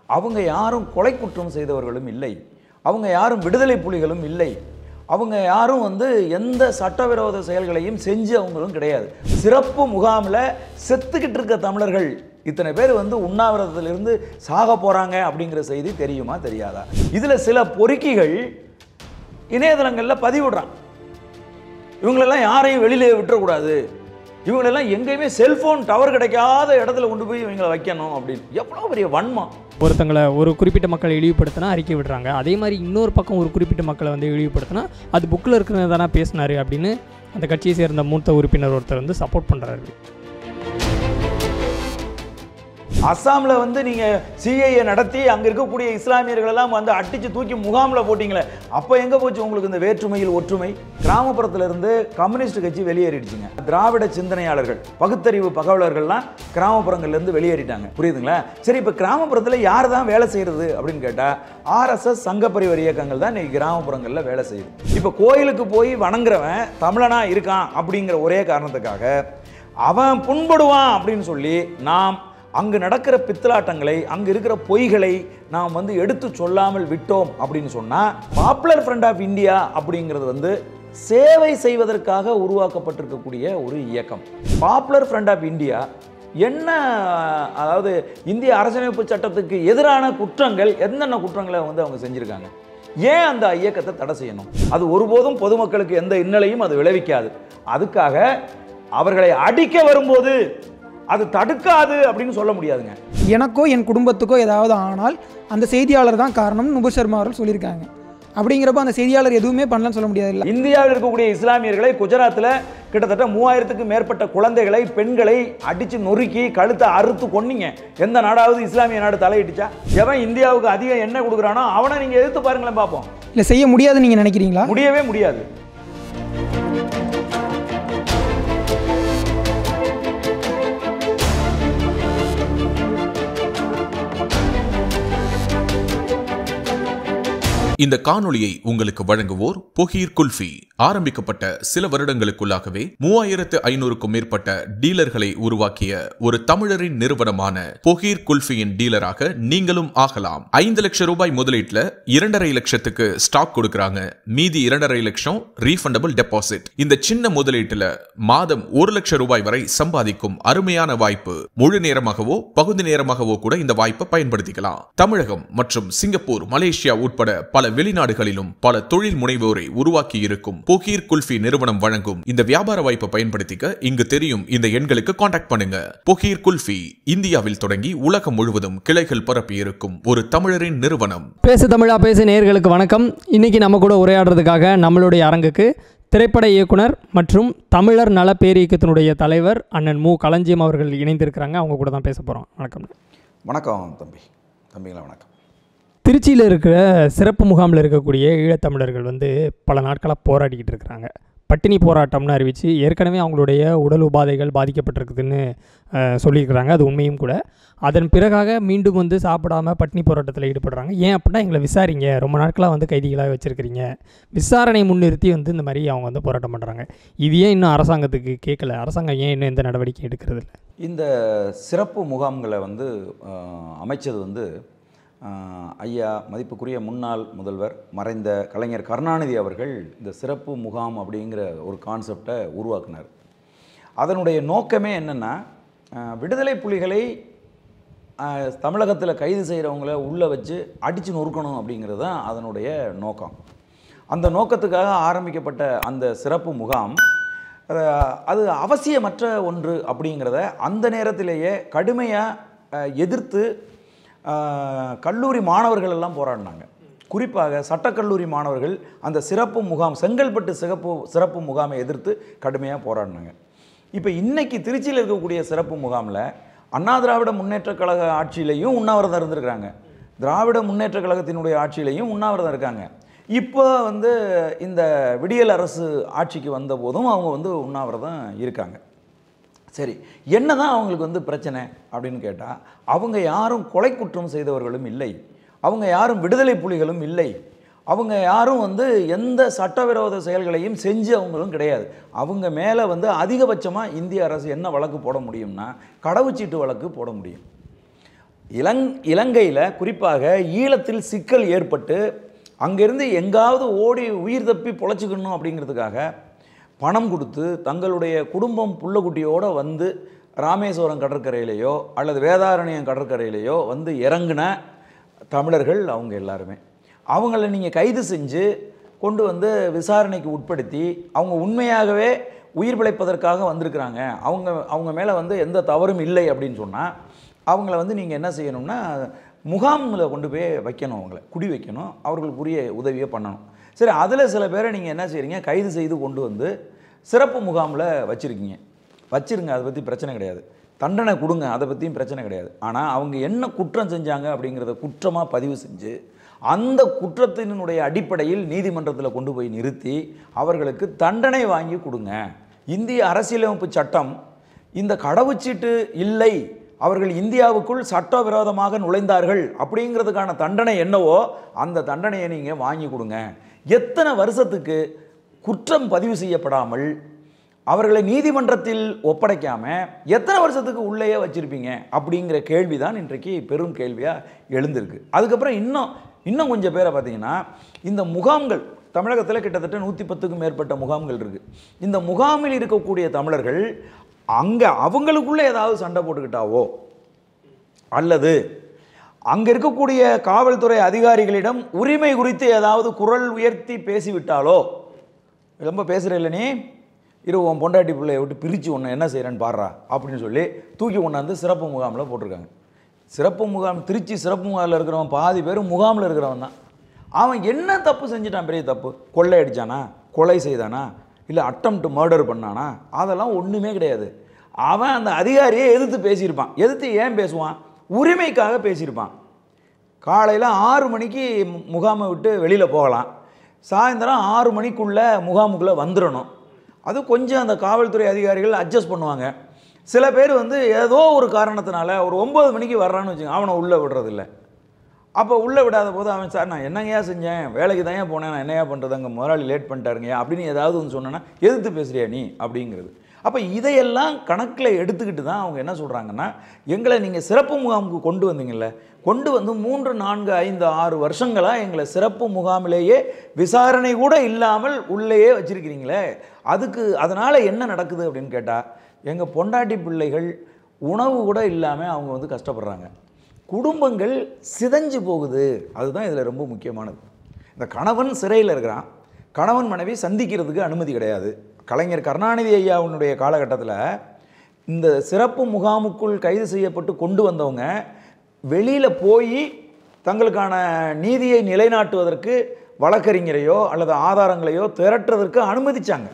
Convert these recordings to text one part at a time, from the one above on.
அவங்க யாரும் கொலை குற்றம் செய்தவர்களும் இல்லை அவங்க யாரும் விடுதலை புலிகளும் இல்லை அவங்க யாரும் வந்து எந்த சட்டவிரோத செயல்களையும் செஞ்சு அவங்களும் கிடையாது சிறப்பு முகாமில் செத்துக்கிட்டு இருக்க தமிழர்கள் இத்தனை பேர் வந்து உண்ணாவிரதத்திலிருந்து சாக போகிறாங்க அப்படிங்கிற செய்தி தெரியுமா தெரியாதா இதில் சில பொறுக்கிகள் இணையதளங்களில் பதிவிடுறான் இவங்களெல்லாம் யாரையும் வெளியிலே விட்டுறக்கூடாது இவங்களெல்லாம் எங்கேயுமே செல்போன் டவர் கிடைக்காத இடத்துல கொண்டு போய் இவங்களை வைக்கணும் அப்படின்னு எவ்வளோ பெரிய வன்மம் ஒருத்தங்களை ஒரு குறிப்பிட்ட மக்களை இழிவுபடுத்தினா அறிக்கை விடுறாங்க அதே மாதிரி இன்னொரு பக்கம் ஒரு குறிப்பிட்ட மக்களை வந்து இழிவுபடுத்தினா அது புக்கில் இருக்கிறது தானே பேசினாரு அப்படின்னு அந்த கட்சியை சேர்ந்த மூத்த உறுப்பினர் ஒருத்தர் வந்து சப்போர்ட் பண்ணுறாரு அஸ்ஸாமில் வந்து நீங்கள் சிஐஏ நடத்தி அங்கே இருக்கக்கூடிய இஸ்லாமியர்கள் எல்லாம் வந்து அடித்து தூக்கி முகாமில் போட்டிங்களே அப்போ எங்கே போச்சு உங்களுக்கு இந்த வேற்றுமையில் ஒற்றுமை கிராமப்புறத்துல இருந்து கம்யூனிஸ்ட் கட்சி வெளியேறிடுச்சுங்க திராவிட சிந்தனையாளர்கள் பகுத்தறிவு பகவலர்கள்லாம் கிராமப்புறங்கள்லேருந்து வெளியேறிட்டாங்க புரியுதுங்களா சரி இப்போ கிராமப்புறத்தில் யார் தான் வேலை செய்கிறது அப்படின்னு கேட்டால் ஆர்எஸ்எஸ் சங்க பரிவார இயக்கங்கள் தான் இன்னைக்கு கிராமப்புறங்களில் வேலை செய்யுது இப்போ கோயிலுக்கு போய் வணங்குறவன் தமிழனா இருக்கான் அப்படிங்கிற ஒரே காரணத்துக்காக அவன் புண்படுவான் அப்படின்னு சொல்லி நாம் அங்கு நடக்கிற பித்தலாட்டங்களை அங்கு இருக்கிற பொய்களை நாம் வந்து எடுத்து சொல்லாமல் விட்டோம் அப்படின்னு சொன்னால் பாப்புலர் ஃப்ரண்ட் ஆஃப் இந்தியா அப்படிங்கிறது வந்து சேவை செய்வதற்காக உருவாக்கப்பட்டிருக்கக்கூடிய ஒரு இயக்கம் பாப்புலர் ஃப்ரண்ட் ஆஃப் இந்தியா என்ன அதாவது இந்திய அரசியலமைப்பு சட்டத்துக்கு எதிரான குற்றங்கள் என்னென்ன குற்றங்களை வந்து அவங்க செஞ்சுருக்காங்க ஏன் அந்த இயக்கத்தை தடை செய்யணும் அது ஒருபோதும் பொதுமக்களுக்கு எந்த இன்னலையும் அது விளைவிக்காது அதுக்காக அவர்களை அடிக்க வரும்போது அது தடுக்காது அப்படின்னு சொல்ல முடியாதுங்க எனக்கோ என் குடும்பத்துக்கோ ஏதாவது ஆனால் அந்த செய்தியாளர் தான் காரணம் நுபு சர்மா அவர்கள் சொல்லியிருக்காங்க அப்படிங்கிறப்ப அந்த செய்தியாளர் எதுவுமே பண்ணலன்னு சொல்ல முடியாது இந்தியாவில் இருக்கக்கூடிய இஸ்லாமியர்களை குஜராத்தில் கிட்டத்தட்ட மூவாயிரத்துக்கு மேற்பட்ட குழந்தைகளை பெண்களை அடிச்சு நொறுக்கி கழுத்தை அறுத்து கொன்னீங்க எந்த நாடாவது இஸ்லாமிய நாடு தலையிட்டுச்சா எவன் இந்தியாவுக்கு அதிகம் என்ன கொடுக்குறானோ அவனை நீங்க எதிர்த்து பாருங்களேன் பார்ப்போம் இல்லை செய்ய முடியாதுன்னு நீங்கள் நினைக்கிறீங்களா முடியவே முடியாது இந்த காணொளியை உங்களுக்கு வழங்குவோர் பொஹீர் குல்ஃபி ஆரம்பிக்கப்பட்ட சில வருடங்களுக்குள்ளாகவே மூவாயிரத்து ஐநூறுக்கும் மேற்பட்ட டீலர்களை உருவாக்கிய ஒரு தமிழரின் நிறுவனமான பொஹீர் குல்ஃபியின் டீலராக நீங்களும் ஆகலாம் ஐந்து லட்சம் ரூபாய் முதலீட்டுல இரண்டரை லட்சத்துக்கு ஸ்டாக் கொடுக்கறாங்க மீதி இரண்டரை லட்சம் ரீஃபண்டபிள் டெபாசிட் இந்த சின்ன முதலீட்டுல மாதம் ஒரு லட்சம் ரூபாய் வரை சம்பாதிக்கும் அருமையான வாய்ப்பு முழு நேரமாகவோ பகுதி நேரமாகவோ கூட இந்த வாய்ப்பை பயன்படுத்திக்கலாம் தமிழகம் மற்றும் சிங்கப்பூர் மலேசியா உட்பட பல வெளிநாடுகளிலும் பல தொழில் முனைவோரை உருவாக்கி இருக்கும் போகீர் குல்ஃபி நிறுவனம் வழங்கும் இந்த வியாபார வாய்ப்பை பயன்படுத்திக்க இங்கு தெரியும் இந்த எண்களுக்கு காண்டாக்ட் பண்ணுங்க பொகீர் குல்ஃபி இந்தியாவில் தொடங்கி உலகம் முழுவதும் கிளைகள் பரப்பி இருக்கும் ஒரு தமிழரின் நிறுவனம் பேசு தமிழா பேசு நேயர்களுக்கு வணக்கம் இன்னைக்கு நம்ம கூட உரையாடுறதுக்காக நம்மளுடைய அரங்குக்கு திரைப்பட இயக்குனர் மற்றும் தமிழர் நல பேரியக்கத்தினுடைய தலைவர் அண்ணன் மு களஞ்சியம் அவர்கள் இணைந்திருக்கிறாங்க அவங்க கூட தான் பேச போகிறோம் வணக்கம் வணக்கம் தம்பி தம்பிங்களா வணக்கம் திருச்சியில் இருக்கிற சிறப்பு முகாமில் இருக்கக்கூடிய ஈழத்தமிழர்கள் வந்து பல நாட்களாக போராடிக்கிட்டு இருக்கிறாங்க பட்டினி போராட்டம்னு அறிவித்து ஏற்கனவே அவங்களுடைய உடல் உபாதைகள் பாதிக்கப்பட்டிருக்குதுன்னு அஹ், சொல்லியிருக்கிறாங்க அது உண்மையும் கூட அதன் பிறகாக மீண்டும் வந்து சாப்பிடாம பட்டினி போராட்டத்தில் ஈடுபடுறாங்க ஏன் அப்படின்னா எங்களை விசாரிங்க ரொம்ப நாட்களாக வந்து கைதிகளாக வச்சுருக்கிறீங்க விசாரணை முன்னிறுத்தி வந்து இந்த மாதிரி அவங்க வந்து போராட்டம் பண்ணுறாங்க இது ஏன் இன்னும் அரசாங்கத்துக்கு கேட்கல அரசாங்கம் ஏன் இன்னும் எந்த நடவடிக்கை எடுக்கிறது இல்லை இந்த சிறப்பு முகாம்களை வந்து அஹ், அமைச்சது வந்து அஹ், ஐயா மதிப்புக்குரிய முன்னாள் முதல்வர் மறைந்த கலைஞர் கருணாநிதி அவர்கள் இந்த சிறப்பு முகாம் அப்படிங்கிற ஒரு கான்செப்டை உருவாக்குனார் அதனுடைய நோக்கமே என்னென்னா விடுதலை புலிகளை தமிழகத்தில் கைது செய்கிறவங்கள உள்ளே வச்சு அடித்து நொறுக்கணும் அப்படிங்கிறது தான் அதனுடைய நோக்கம் அந்த நோக்கத்துக்காக ஆரம்பிக்கப்பட்ட அந்த சிறப்பு முகாம் அஹ், அது அவசியமற்ற ஒன்று அப்படிங்கிறத அந்த நேரத்திலேயே கடுமையாக எதிர்த்து அஹ், கல்லூரி மாணவர்கள் எல்லாம் போராடினாங்க குறிப்பாக சட்டக்கல்லூரி மாணவர்கள் அந்த சிறப்பு முகாம் செங்கல்பட்டு சிறப்பு சிறப்பு முகாமை எதிர்த்து கடுமையாக போராடினாங்க இப்போ இன்னைக்கு திருச்சியில் இருக்கக்கூடிய சிறப்பு முகாமில் அண்ணா திராவிட முன்னேற்றக் கழக ஆட்சியிலையும் உண்ணாவிரதம் இருந்திருக்கிறாங்க திராவிட முன்னேற்றக் கழகத்தினுடைய ஆட்சியிலையும் உண்ணாவிரதம் இருக்காங்க இப்போ வந்து இந்த விடியல் அரசு ஆட்சிக்கு வந்த போதும் அவங்க வந்து உண்ணாவிரதம் இருக்காங்க சரி என்னதான் அவங்களுக்கு வந்து பிரச்சனை அப்படின்னு கேட்டால் அவங்க யாரும் கொலை குற்றம் செய்தவர்களும் இல்லை அவங்க யாரும் விடுதலை புலிகளும் இல்லை அவங்க யாரும் வந்து எந்த சட்டவிரோத செயல்களையும் செஞ்சு அவங்களும் கிடையாது அவங்க மேலே வந்து அதிகபட்சமாக இந்திய அரசு என்ன வழக்கு போட முடியும்னா கடவுச்சீட்டு வழக்கு போட முடியும் இலங் இலங்கையில் குறிப்பாக ஈழத்தில் சிக்கல் ஏற்பட்டு அங்கேருந்து எங்காவது ஓடி உயிர் தப்பி பொழைச்சிக்கணும் அப்படிங்கிறதுக்காக பணம் கொடுத்து தங்களுடைய குடும்பம் புள்ளக்குட்டியோடு வந்து ராமேஸ்வரம் கடற்கரையிலேயோ அல்லது வேதாரண்யம் கடற்கரையிலேயோ வந்து இறங்கின தமிழர்கள் அவங்க எல்லாருமே அவங்கள நீங்கள் கைது செஞ்சு கொண்டு வந்து விசாரணைக்கு உட்படுத்தி அவங்க உண்மையாகவே உயிர் பிழைப்பதற்காக வந்திருக்கிறாங்க அவங்க அவங்க மேலே வந்து எந்த தவறும் இல்லை அப்படின்னு சொன்னால் அவங்கள வந்து நீங்கள் என்ன செய்யணும்னா முகாமில் கொண்டு போய் வைக்கணும் அவங்கள குடி வைக்கணும் அவர்களுக்குரிய உதவியை பண்ணணும் சரி அதில் சில பேரை நீங்கள் என்ன செய்கிறீங்க கைது செய்து கொண்டு வந்து சிறப்பு முகாமில் வச்சுருக்கீங்க வச்சிருங்க அதை பற்றி பிரச்சனை கிடையாது தண்டனை கொடுங்க அதை பற்றியும் பிரச்சனை கிடையாது ஆனால் அவங்க என்ன குற்றம் செஞ்சாங்க அப்படிங்கிறத குற்றமாக பதிவு செஞ்சு அந்த குற்றத்தினுடைய அடிப்படையில் நீதிமன்றத்தில் கொண்டு போய் நிறுத்தி அவர்களுக்கு தண்டனை வாங்கி கொடுங்க இந்திய அரசியலமைப்பு சட்டம் இந்த கடவுச்சீட்டு இல்லை அவர்கள் இந்தியாவுக்குள் சட்டவிரோதமாக நுழைந்தார்கள் அப்படிங்கிறதுக்கான தண்டனை என்னவோ அந்த தண்டனையை நீங்கள் வாங்கி கொடுங்க எத்தனை வருஷத்துக்கு குற்றம் பதிவு செய்யப்படாமல் அவர்களை நீதிமன்றத்தில் ஒப்படைக்காம எத்தனை வருஷத்துக்கு உள்ளேயே வச்சிருப்பீங்க அப்படிங்கிற கேள்வி தான் இன்றைக்கு பெரும் கேள்வியாக எழுந்திருக்கு அதுக்கப்புறம் இன்னும் இன்னும் கொஞ்சம் பேரை பார்த்தீங்கன்னா இந்த முகாம்கள் தமிழகத்தில் கிட்டத்தட்ட நூற்றி பத்துக்கும் மேற்பட்ட முகாம்கள் இருக்குது இந்த முகாமில் இருக்கக்கூடிய தமிழர்கள் அங்கே அவங்களுக்குள்ளே ஏதாவது சண்டை போட்டுக்கிட்டாவோ அல்லது அங்கே இருக்கக்கூடிய காவல்துறை அதிகாரிகளிடம் உரிமை குறித்து ஏதாவது குரல் உயர்த்தி பேசிவிட்டாலோ ரொம்ப பேசுகிற இல்லை நீ இரு உன் பொண்டாட்டி பிள்ளையை விட்டு பிரித்து உன்னை என்ன செய்கிறேன்னு பாடுறா அப்படின்னு சொல்லி தூக்கி கொண்டாந்து சிறப்பு முகாமில் போட்டிருக்காங்க சிறப்பு முகாம் திருச்சி சிறப்பு முகாமில் இருக்கிறவன் பாதி பேர் முகாமில் இருக்கிறவன் தான் அவன் என்ன தப்பு செஞ்சிட்டான் பெரிய தப்பு கொள்ளை அடித்தானா கொலை செய்தானா இல்லை அட்டம் டு மர்டர் பண்ணானா அதெல்லாம் ஒன்றுமே கிடையாது அவன் அந்த அதிகாரியை எதிர்த்து பேசியிருப்பான் எதிர்த்து ஏன் பேசுவான் உரிமைக்காக பேசியிருப்பான் காலையில் ஆறு மணிக்கு மு- முகாமை விட்டு வெளியில் போகலாம் சாயந்தரம் ஆறு மணிக்குள்ளே முகாமுக்குள்ளே வந்துடணும் அது கொஞ்சம் அந்த காவல்துறை அதிகாரிகள் அட்ஜஸ்ட் பண்ணுவாங்க சில பேர் வந்து ஏதோ ஒரு காரணத்தினால ஒரு ஒம்பது மணிக்கு வர்றான்னு வச்சுங்க அவனை உள்ளே விடுறதில்ல அப்போ உள்ளே விடாத போது அவன் சார் நான் என்னங்கய்யா செஞ்சேன் வேலைக்கு தான் ஏன் போனேன் நான் என்னையா பண்ணுறது அங்கே முதலாளி லேட் பண்ணிட்டாருங்கய்யா அப்படின்னு ஏதாவது ஒன்று சொன்னேன்னா எதிர்த்து பேசுறியா நீ அப்படிங்கிறது அப்போ இதையெல்லாம் கணக்கில் எடுத்துக்கிட்டு தான் அவங்க என்ன சொல்கிறாங்கன்னா எங்களை நீங்கள் சிறப்பு முகாமுக்கு கொண்டு வந்தீங்கல்ல கொண்டு வந்து மூன்று நான்கு ஐந்து ஆறு வருஷங்களாக எங்களை சிறப்பு முகாமிலேயே விசாரணை கூட இல்லாமல் உள்ளேயே வச்சிருக்கிறீங்களே அதுக்கு அதனால் என்ன நடக்குது அப்படின்னு கேட்டால் எங்கள் பொண்டாட்டி பிள்ளைகள் உணவு கூட இல்லாமல் அவங்க வந்து கஷ்டப்படுறாங்க குடும்பங்கள் சிதைஞ்சு போகுது அதுதான் இதில் ரொம்ப முக்கியமானது இந்த கணவன் சிறையில் இருக்கிறான் கணவன் மனைவி சந்திக்கிறதுக்கு அனுமதி கிடையாது கலைஞர் கருணாநிதி ஐயாவுடைய காலகட்டத்தில் இந்த சிறப்பு முகாமுக்குள் கைது செய்யப்பட்டு கொண்டு வந்தவங்க வெளியில் போய் தங்களுக்கான நீதியை நிலைநாட்டுவதற்கு வழக்கறிஞரையோ அல்லது ஆதாரங்களையோ திரட்டுறதற்கு அனுமதிச்சாங்க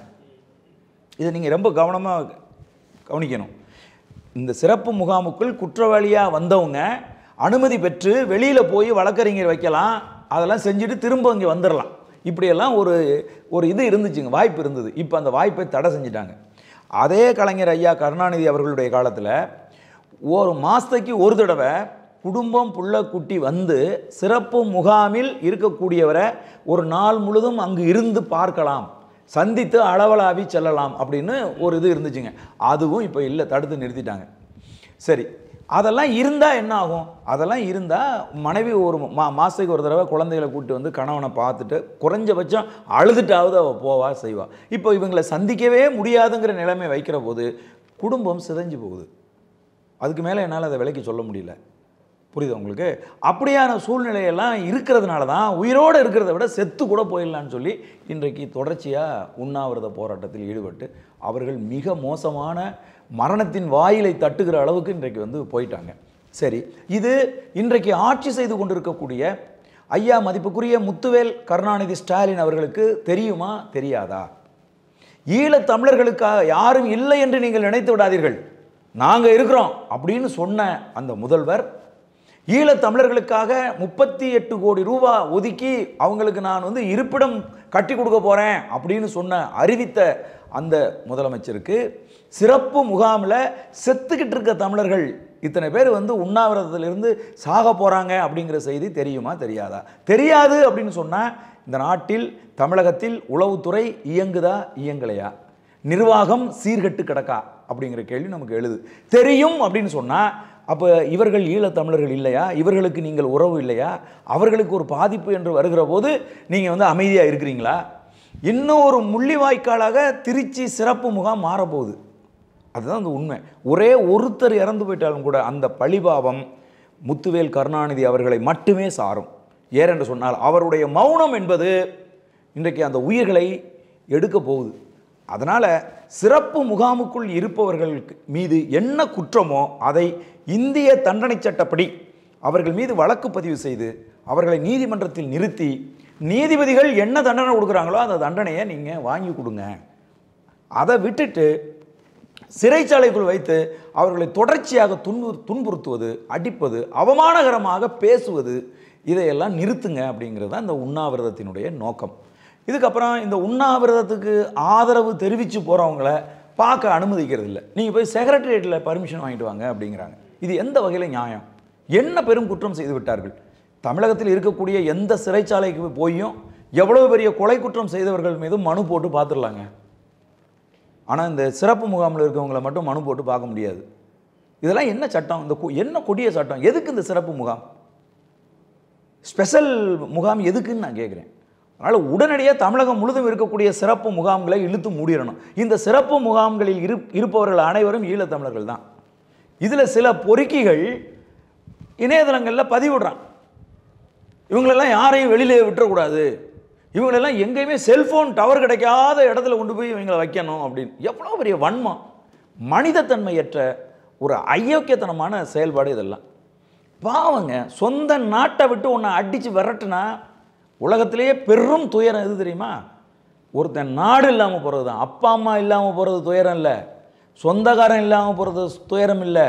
இதை நீங்கள் ரொம்ப கவனமாக கவனிக்கணும் இந்த சிறப்பு முகாமுக்குள் குற்றவாளியாக வந்தவங்க அனுமதி பெற்று வெளியில் போய் வழக்கறிஞர் வைக்கலாம் அதெல்லாம் செஞ்சுட்டு திரும்ப இங்கே வந்துடலாம் இப்படியெல்லாம் ஒரு ஒரு இது இருந்துச்சுங்க வாய்ப்பு இருந்தது இப்போ அந்த வாய்ப்பை தடை செஞ்சிட்டாங்க அதே கலைஞர் ஐயா கருணாநிதி அவர்களுடைய காலத்தில் ஒரு மாதத்துக்கு ஒரு தடவை குடும்பம் புள்ள குட்டி வந்து சிறப்பு முகாமில் இருக்கக்கூடியவரை ஒரு நாள் முழுதும் அங்கு இருந்து பார்க்கலாம் சந்தித்து அளவலாவி செல்லலாம் அப்படின்னு ஒரு இது இருந்துச்சுங்க அதுவும் இப்போ இல்லை தடுத்து நிறுத்திட்டாங்க சரி அதெல்லாம் இருந்தால் என்ன ஆகும் அதெல்லாம் இருந்தால் மனைவி ஒரு மா மாதத்துக்கு ஒரு தடவை குழந்தைகளை கூப்பிட்டு வந்து கணவனை பார்த்துட்டு குறைஞ்சபட்சம் அழுதுட்டாவது அவள் போவா செய்வா இப்போ இவங்களை சந்திக்கவே முடியாதுங்கிற நிலைமை வைக்கிற போது குடும்பம் சிதைஞ்சு போகுது அதுக்கு மேலே என்னால் அதை விலைக்கு சொல்ல முடியல புரியுது உங்களுக்கு அப்படியான சூழ்நிலையெல்லாம் இருக்கிறதுனால தான் உயிரோடு இருக்கிறத விட செத்து கூட போயிடலான்னு சொல்லி இன்றைக்கு தொடர்ச்சியாக உண்ணாவிரத போராட்டத்தில் ஈடுபட்டு அவர்கள் மிக மோசமான மரணத்தின் வாயிலை தட்டுகிற அளவுக்கு இன்றைக்கு வந்து போயிட்டாங்க சரி இது இன்றைக்கு ஆட்சி செய்து கொண்டிருக்கக்கூடிய ஐயா மதிப்புக்குரிய முத்துவேல் கருணாநிதி ஸ்டாலின் அவர்களுக்கு தெரியுமா தெரியாதா ஈழத் தமிழர்களுக்காக யாரும் இல்லை என்று நீங்கள் நினைத்து விடாதீர்கள் நாங்கள் இருக்கிறோம் அப்படின்னு சொன்ன அந்த முதல்வர் ஈழத் தமிழர்களுக்காக முப்பத்தி எட்டு கோடி ரூபா ஒதுக்கி அவங்களுக்கு நான் வந்து இருப்பிடம் கட்டி கொடுக்க போகிறேன் அப்படின்னு சொன்ன அறிவித்த அந்த முதலமைச்சருக்கு சிறப்பு முகாமில் செத்துக்கிட்டு இருக்க தமிழர்கள் இத்தனை பேர் வந்து உண்ணாவிரதத்திலிருந்து சாக போகிறாங்க அப்படிங்கிற செய்தி தெரியுமா தெரியாதா தெரியாது அப்படின்னு சொன்னால் இந்த நாட்டில் தமிழகத்தில் உளவுத்துறை இயங்குதா இயங்கலையா நிர்வாகம் சீர்கெட்டு கிடக்கா அப்படிங்கிற கேள்வி நமக்கு எழுது தெரியும் அப்படின்னு சொன்னால் அப்போ இவர்கள் ஈழத்தமிழர்கள் இல்லையா இவர்களுக்கு நீங்கள் உறவு இல்லையா அவர்களுக்கு ஒரு பாதிப்பு என்று வருகிற போது நீங்கள் வந்து அமைதியாக இருக்கிறீங்களா இன்னும் ஒரு முள்ளிவாய்க்காலாக திருச்சி சிறப்பு முகாம் மாறப்போகுது அதுதான் அந்த உண்மை ஒரே ஒருத்தர் இறந்து போயிட்டாலும் கூட அந்த பழிபாவம் முத்துவேல் கருணாநிதி அவர்களை மட்டுமே சாரும் ஏனென்று சொன்னால் அவருடைய மௌனம் என்பது இன்றைக்கு அந்த உயிர்களை எடுக்க போகுது அதனால் சிறப்பு முகாமுக்குள் இருப்பவர்களுக்கு மீது என்ன குற்றமோ அதை இந்திய தண்டனை சட்டப்படி அவர்கள் மீது வழக்கு பதிவு செய்து அவர்களை நீதிமன்றத்தில் நிறுத்தி நீதிபதிகள் என்ன தண்டனை கொடுக்குறாங்களோ அந்த தண்டனையை நீங்கள் வாங்கி கொடுங்க அதை விட்டுட்டு சிறைச்சாலைக்குள் வைத்து அவர்களை தொடர்ச்சியாக துன்பு துன்புறுத்துவது அடிப்பது அவமானகரமாக பேசுவது இதையெல்லாம் நிறுத்துங்க அப்படிங்கிறது தான் இந்த உண்ணாவிரதத்தினுடைய நோக்கம் இதுக்கப்புறம் இந்த உண்ணாவிரதத்துக்கு ஆதரவு தெரிவித்து போகிறவங்கள பார்க்க அனுமதிக்கிறது இல்லை நீங்கள் போய் செக்ரட்டரியேட்டில் பர்மிஷன் வாங்கிட்டு வாங்க அப்படிங்கிறாங்க இது எந்த வகையில் நியாயம் என்ன பெரும் குற்றம் செய்து விட்டார்கள் தமிழகத்தில் இருக்கக்கூடிய எந்த சிறைச்சாலைக்கு போயும் எவ்வளவு பெரிய கொலை குற்றம் செய்தவர்கள் மீதும் மனு போட்டு பார்த்துடலாங்க ஆனால் இந்த சிறப்பு முகாமில் இருக்கவங்கள மட்டும் மனு போட்டு பார்க்க முடியாது இதெல்லாம் என்ன சட்டம் இந்த கு- என்ன கொடிய சட்டம் எதுக்கு இந்த சிறப்பு முகாம் ஸ்பெஷல் முகாம் எதுக்குன்னு நான் கேட்குறேன் அதனால் உடனடியாக தமிழகம் முழுதும் இருக்கக்கூடிய சிறப்பு முகாம்களை இழுத்து மூடிடணும் இந்த சிறப்பு முகாம்களில் இரு இருப்பவர்கள் அனைவரும் ஈழத்தமிழர்கள் தான் இதில் சில பொறுக்கிகள் இணையதளங்களில் பதிவிடுறான் இவங்களெல்லாம் யாரையும் வெளியிலே விட்டுறக்கூடாது இவங்களெல்லாம் எங்கேயுமே செல்ஃபோன் டவர் கிடைக்காத இடத்துல கொண்டு போய் இவங்களை வைக்கணும் அப்படின்னு எவ்வளோ பெரிய வன்மம் மனிதத்தன்மையற்ற ஒரு ஐயோக்கியத்தனமான செயல்பாடு இதெல்லாம் பாவங்க சொந்த நாட்டை விட்டு உன்னை அடித்து விரட்டுனா உலகத்திலேயே பெரும் துயரம் எது தெரியுமா ஒருத்தன் நாடு இல்லாமல் போகிறது தான் அப்பா அம்மா இல்லாமல் போகிறது துயரம் இல்லை சொந்தக்காரன் இல்லாமல் போகிறது துயரம் இல்லை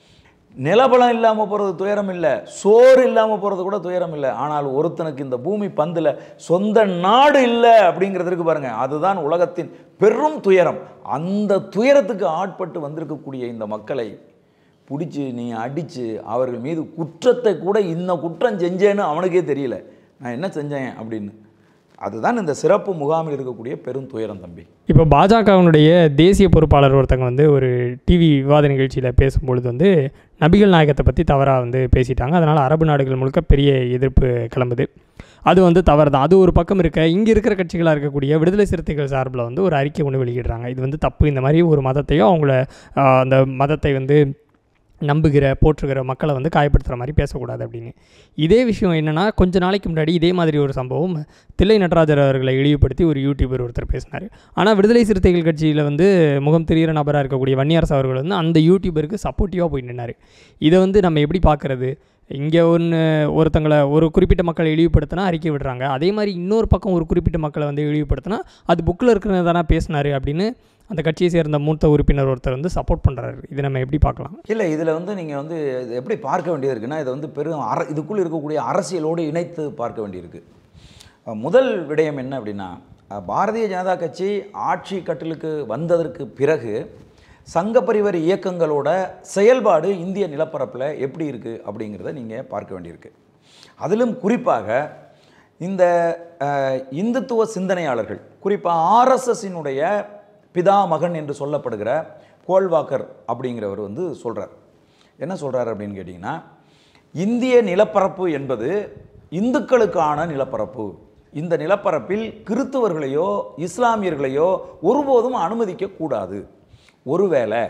நிலபலம் இல்லாமல் போகிறது துயரம் இல்லை சோறு இல்லாமல் போகிறது கூட துயரம் இல்லை ஆனால் ஒருத்தனுக்கு இந்த பூமி பந்தில் சொந்த நாடு இல்லை அப்படிங்கிறதுக்கு பாருங்க அதுதான் உலகத்தின் பெரும் துயரம் அந்த துயரத்துக்கு ஆட்பட்டு வந்திருக்கக்கூடிய இந்த மக்களை பிடிச்சி நீ அடித்து அவர்கள் மீது குற்றத்தை கூட இந்த குற்றம் செஞ்சேன்னு அவனுக்கே தெரியல நான் என்ன செஞ்சேன் அப்படின்னு அதுதான் இந்த சிறப்பு முகாமில் இருக்கக்கூடிய பெரும் துயரம் தம்பி இப்போ பாஜகவினுடைய தேசிய பொறுப்பாளர் ஒருத்தங்க வந்து ஒரு டிவி விவாத நிகழ்ச்சியில் பேசும்பொழுது வந்து நபிகள் நாயகத்தை பற்றி தவறாக வந்து பேசிட்டாங்க அதனால் அரபு நாடுகள் முழுக்க பெரிய எதிர்ப்பு கிளம்புது அது வந்து தவறு தான் அது ஒரு பக்கம் இருக்க இங்கே இருக்கிற கட்சிகளாக இருக்கக்கூடிய விடுதலை சிறுத்தைகள் சார்பில் வந்து ஒரு அறிக்கை ஒன்று வெளியிடுறாங்க இது வந்து தப்பு இந்த மாதிரி ஒரு மதத்தையோ அவங்கள ஆஹ், அந்த மதத்தை வந்து நம்புகிற போற்றுகிற மக்களை வந்து காயப்படுத்துகிற மாதிரி பேசக்கூடாது அப்படின்னு இதே விஷயம் என்னென்னா கொஞ்ச நாளைக்கு முன்னாடி இதே மாதிரி ஒரு சம்பவம் தில்லை நடராஜர் அவர்களை இழிவுபடுத்தி ஒரு யூடியூபர் ஒருத்தர் பேசினார் ஆனால் விடுதலை சிறுத்தைகள் கட்சியில் வந்து முகம் தெரிகிற நபராக இருக்கக்கூடிய வன்னியரசு அவர்கள் வந்து அந்த யூடியூபருக்கு சப்போர்ட்டிவாக போய் நின்னார் இதை வந்து நம்ம எப்படி பார்க்குறது இங்கே ஒன்று ஒருத்தங்களை ஒரு குறிப்பிட்ட மக்களை இழிவுபடுத்தினா அறிக்கை விடுறாங்க அதே மாதிரி இன்னொரு பக்கம் ஒரு குறிப்பிட்ட மக்களை வந்து இழிவுபடுத்தினா அது புக்கில் இருக்கிறது தானே பேசினார் அப்படின்னு அந்த கட்சியை சேர்ந்த மூத்த உறுப்பினர் ஒருத்தர் வந்து சப்போர்ட் பண்ணுறாரு இதை நம்ம எப்படி பார்க்கலாம் இல்லை இதில் வந்து நீங்கள் வந்து இது எப்படி பார்க்க வேண்டியது இருக்குன்னா இதை வந்து பெரும் அர இதுக்குள் இருக்கக்கூடிய அரசியலோடு இணைத்து பார்க்க வேண்டியிருக்கு அஹ் முதல் விடயம் என்ன அப்படின்னா அஹ் பாரதிய ஜனதா கட்சி ஆட்சி கட்டிலுக்கு வந்ததற்கு பிறகு சங்க பரிவார இயக்கங்களோட செயல்பாடு இந்திய நிலப்பரப்பில் எப்படி இருக்குது அப்படிங்கிறத நீங்கள் பார்க்க வேண்டியிருக்கு அதிலும் குறிப்பாக இந்த அஹ், இந்துத்துவ சிந்தனையாளர்கள் குறிப்பாக ஆர்எஸ்எஸ்ஸினுடைய பிதா மகன் என்று சொல்லப்படுகிற கோல்வாக்கர் அப்படிங்கிறவர் வந்து சொல்கிறார் என்ன சொல்கிறார் அப்படின்னு கேட்டிங்கன்னா இந்திய நிலப்பரப்பு என்பது இந்துக்களுக்கான நிலப்பரப்பு இந்த நிலப்பரப்பில் கிறித்துவர்களையோ இஸ்லாமியர்களையோ ஒருபோதும் அனுமதிக்க கூடாது ஒருவேளை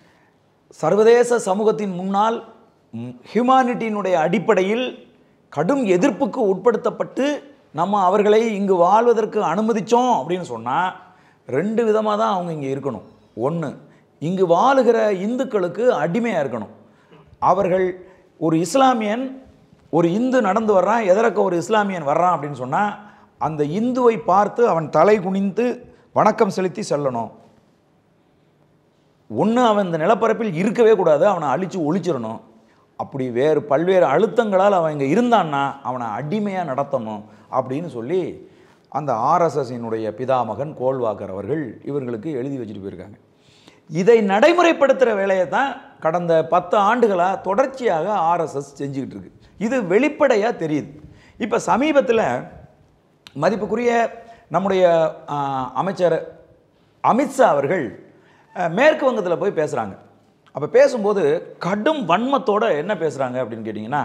சர்வதேச சமூகத்தின் முன்னால் ஹியூமானிட்டியினுடைய அடிப்படையில் கடும் எதிர்ப்புக்கு உட்படுத்தப்பட்டு நம்ம அவர்களை இங்கு வாழ்வதற்கு அனுமதித்தோம் அப்படின்னு சொன்னால் ரெண்டு விதமாக தான் அவங்க இங்கே இருக்கணும் ஒன்று இங்கு வாழுகிற இந்துக்களுக்கு அடிமையாக இருக்கணும் அவர்கள் ஒரு இஸ்லாமியன் ஒரு இந்து நடந்து வர்றான் எதற்கு ஒரு இஸ்லாமியன் வர்றான் அப்படின்னு சொன்னால் அந்த இந்துவை பார்த்து அவன் தலை குனிந்து வணக்கம் செலுத்தி செல்லணும் ஒன்று அவன் இந்த நிலப்பரப்பில் இருக்கவே கூடாது அவனை அழித்து ஒழிச்சிடணும் அப்படி வேறு பல்வேறு அழுத்தங்களால் அவன் இங்கே இருந்தான்னா அவனை அடிமையாக நடத்தணும் அப்படின்னு சொல்லி அந்த ஆர்எஸ்எஸ்ஸினுடைய பிதாமகன் கோல்வாக்கர் அவர்கள் இவர்களுக்கு எழுதி வச்சுட்டு போயிருக்காங்க இதை நடைமுறைப்படுத்துகிற வேலையை தான் கடந்த பத்து ஆண்டுகளாக தொடர்ச்சியாக ஆர்எஸ்எஸ் செஞ்சுக்கிட்டு இருக்கு இது வெளிப்படையாக தெரியுது இப்போ சமீபத்தில் மதிப்புக்குரிய நம்முடைய ஆ, அமைச்சர் அமித்ஷா அவர்கள் அ, மேற்கு வங்கத்தில் போய் பேசுகிறாங்க அப்போ பேசும்போது கடும் வன்மத்தோட என்ன பேசுகிறாங்க அப்படின்னு கேட்டிங்கன்னா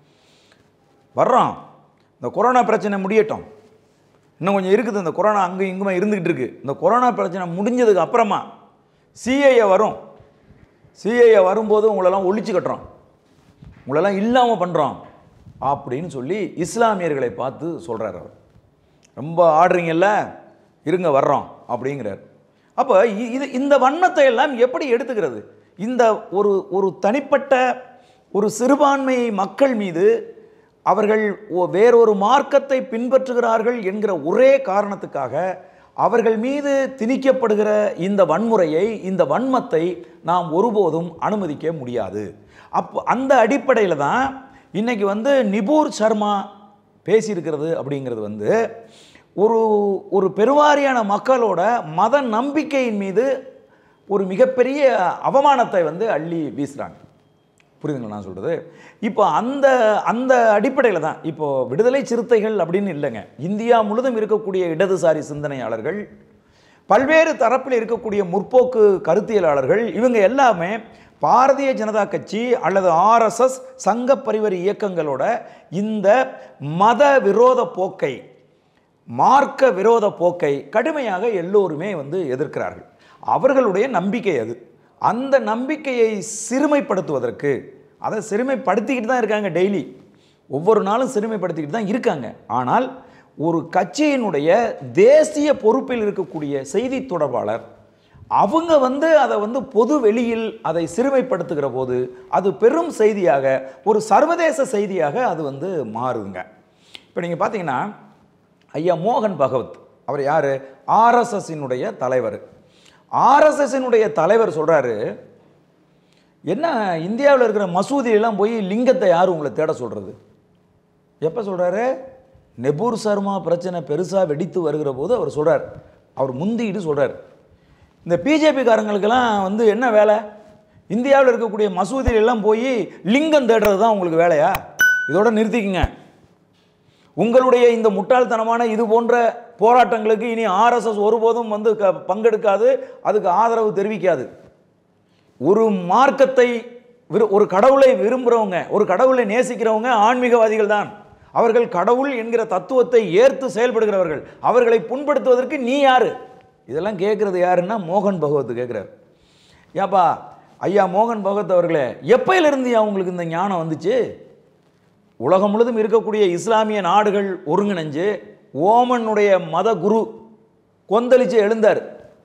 வர்றோம் இந்த கொரோனா பிரச்சனை முடியட்டும் இன்னும் கொஞ்சம் இருக்குது இந்த கொரோனா அங்கே இங்குமா இருந்துக்கிட்டு இருக்கு இந்த கொரோனா பிரச்சனை முடிஞ்சதுக்கு அப்புறமா சிஏஏ வரும் சிஏஏ வரும்போது உங்களெல்லாம் ஒழிச்சு கட்டுறோம் உங்களெல்லாம் இல்லாமல் பண்ணுறோம் அப்படின்னு சொல்லி இஸ்லாமியர்களை பார்த்து சொல்கிறார் அவர் ரொம்ப ஆடுறீங்கல்ல இருங்க வர்றோம் அப்படிங்கிறார் அப்போ இ- இது இந்த வண்ணத்தை எல்லாம் எப்படி எடுத்துக்கிறது இந்த ஒரு ஒரு தனிப்பட்ட ஒரு சிறுபான்மை மக்கள் மீது அவர்கள் ஒ- வேறொரு மார்க்கத்தை பின்பற்றுகிறார்கள் என்கிற ஒரே காரணத்துக்காக அவர்கள் மீது திணிக்கப்படுகிற இந்த வன்முறையை இந்த வன்மத்தை நாம் ஒருபோதும் அனுமதிக்க முடியாது அப்போ அந்த அடிப்படையில் தான் இன்னைக்கு வந்து நிபூர் சர்மா பேசியிருக்கிறது அப்படிங்கிறது வந்து ஒரு ஒரு பெருவாரியான மக்களோட மத நம்பிக்கையின் மீது ஒரு மிகப்பெரிய அவமானத்தை வந்து அள்ளி வீசுகிறாங்க புரியுதுங்களா நான் சொல்கிறது இப்போ அந்த அந்த அடிப்படையில் தான் இப்போ விடுதலை சிறுத்தைகள் அப்படின்னு இல்லைங்க இந்தியா முழுதும் இருக்கக்கூடிய இடதுசாரி சிந்தனையாளர்கள் பல்வேறு தரப்பில் இருக்கக்கூடிய முற்போக்கு கருத்தியலாளர்கள் இவங்க எல்லாமே பாரதிய ஜனதா கட்சி அல்லது ஆர்எஸ்எஸ் சங்க பரிவர் இயக்கங்களோட இந்த மத விரோத போக்கை மார்க்க விரோத போக்கை கடுமையாக எல்லோருமே வந்து எதிர்க்கிறார்கள் அவர்களுடைய நம்பிக்கை அது அந்த நம்பிக்கையை சிறுமைப்படுத்துவதற்கு அதை சிறுமைப்படுத்திக்கிட்டு தான் இருக்காங்க டெய்லி ஒவ்வொரு நாளும் சிறுமைப்படுத்திக்கிட்டு தான் இருக்காங்க ஆனால் ஒரு கட்சியினுடைய தேசிய பொறுப்பில் இருக்கக்கூடிய செய்தி தொடர்பாளர் அவங்க வந்து அதை வந்து பொது வெளியில் அதை சிறுமைப்படுத்துகிற போது அது பெரும் செய்தியாக ஒரு சர்வதேச செய்தியாக அது வந்து மாறுதுங்க இப்போ நீங்கள் பார்த்தீங்கன்னா ஐயா மோகன் பகவத் அவர் யார் ஆர்எஸ்எஸ்ஸினுடைய தலைவர் ஆர்எஸ்எஸ்ஸினுடைய தலைவர் சொல்கிறாரு என்ன இந்தியாவில் இருக்கிற மசூதியெல்லாம் போய் லிங்கத்தை யார் உங்களை தேட சொல்கிறது எப்போ சொல்கிறாரு நெபூர் சர்மா பிரச்சனை பெருசாக வெடித்து வருகிற போது அவர் சொல்கிறார் அவர் முந்திக்கிட்டு சொல்கிறார் இந்த பிஜேபிக்காரங்களுக்கெல்லாம் வந்து என்ன வேலை இந்தியாவில் இருக்கக்கூடிய மசூதியில எல்லாம் போய் லிங்கம் தேடுறது தான் உங்களுக்கு வேலையா இதோட நிறுத்திக்கங்க உங்களுடைய இந்த முட்டாள்தனமான இது போன்ற போராட்டங்களுக்கு இனி ஆர்எஸ்எஸ் ஒருபோதும் வந்து க- பங்கெடுக்காது அதுக்கு ஆதரவு தெரிவிக்காது ஒரு மார்க்கத்தை விரு- ஒரு கடவுளை விரும்புகிறவங்க ஒரு கடவுளை நேசிக்கிறவங்க ஆன்மீகவாதிகள் தான் அவர்கள் கடவுள் என்கிற தத்துவத்தை ஏற்று செயல்படுகிறவர்கள் அவர்களை புண்படுத்துவதற்கு நீ யாரு இதெல்லாம் கேட்குறது யாருன்னா மோகன் பகவத் கேட்குறாரு ஏப்பா ஐயா மோகன் பகவத் அவர்களே எப்பயிலிருந்து உங்களுக்கு இந்த ஞானம் வந்துச்சு உலகம் முழுதும் இருக்கக்கூடிய இஸ்லாமிய நாடுகள் ஒருங்கிணைஞ்சு ஓமனுடைய மத குரு கொந்தளிச்சு எழுந்தார்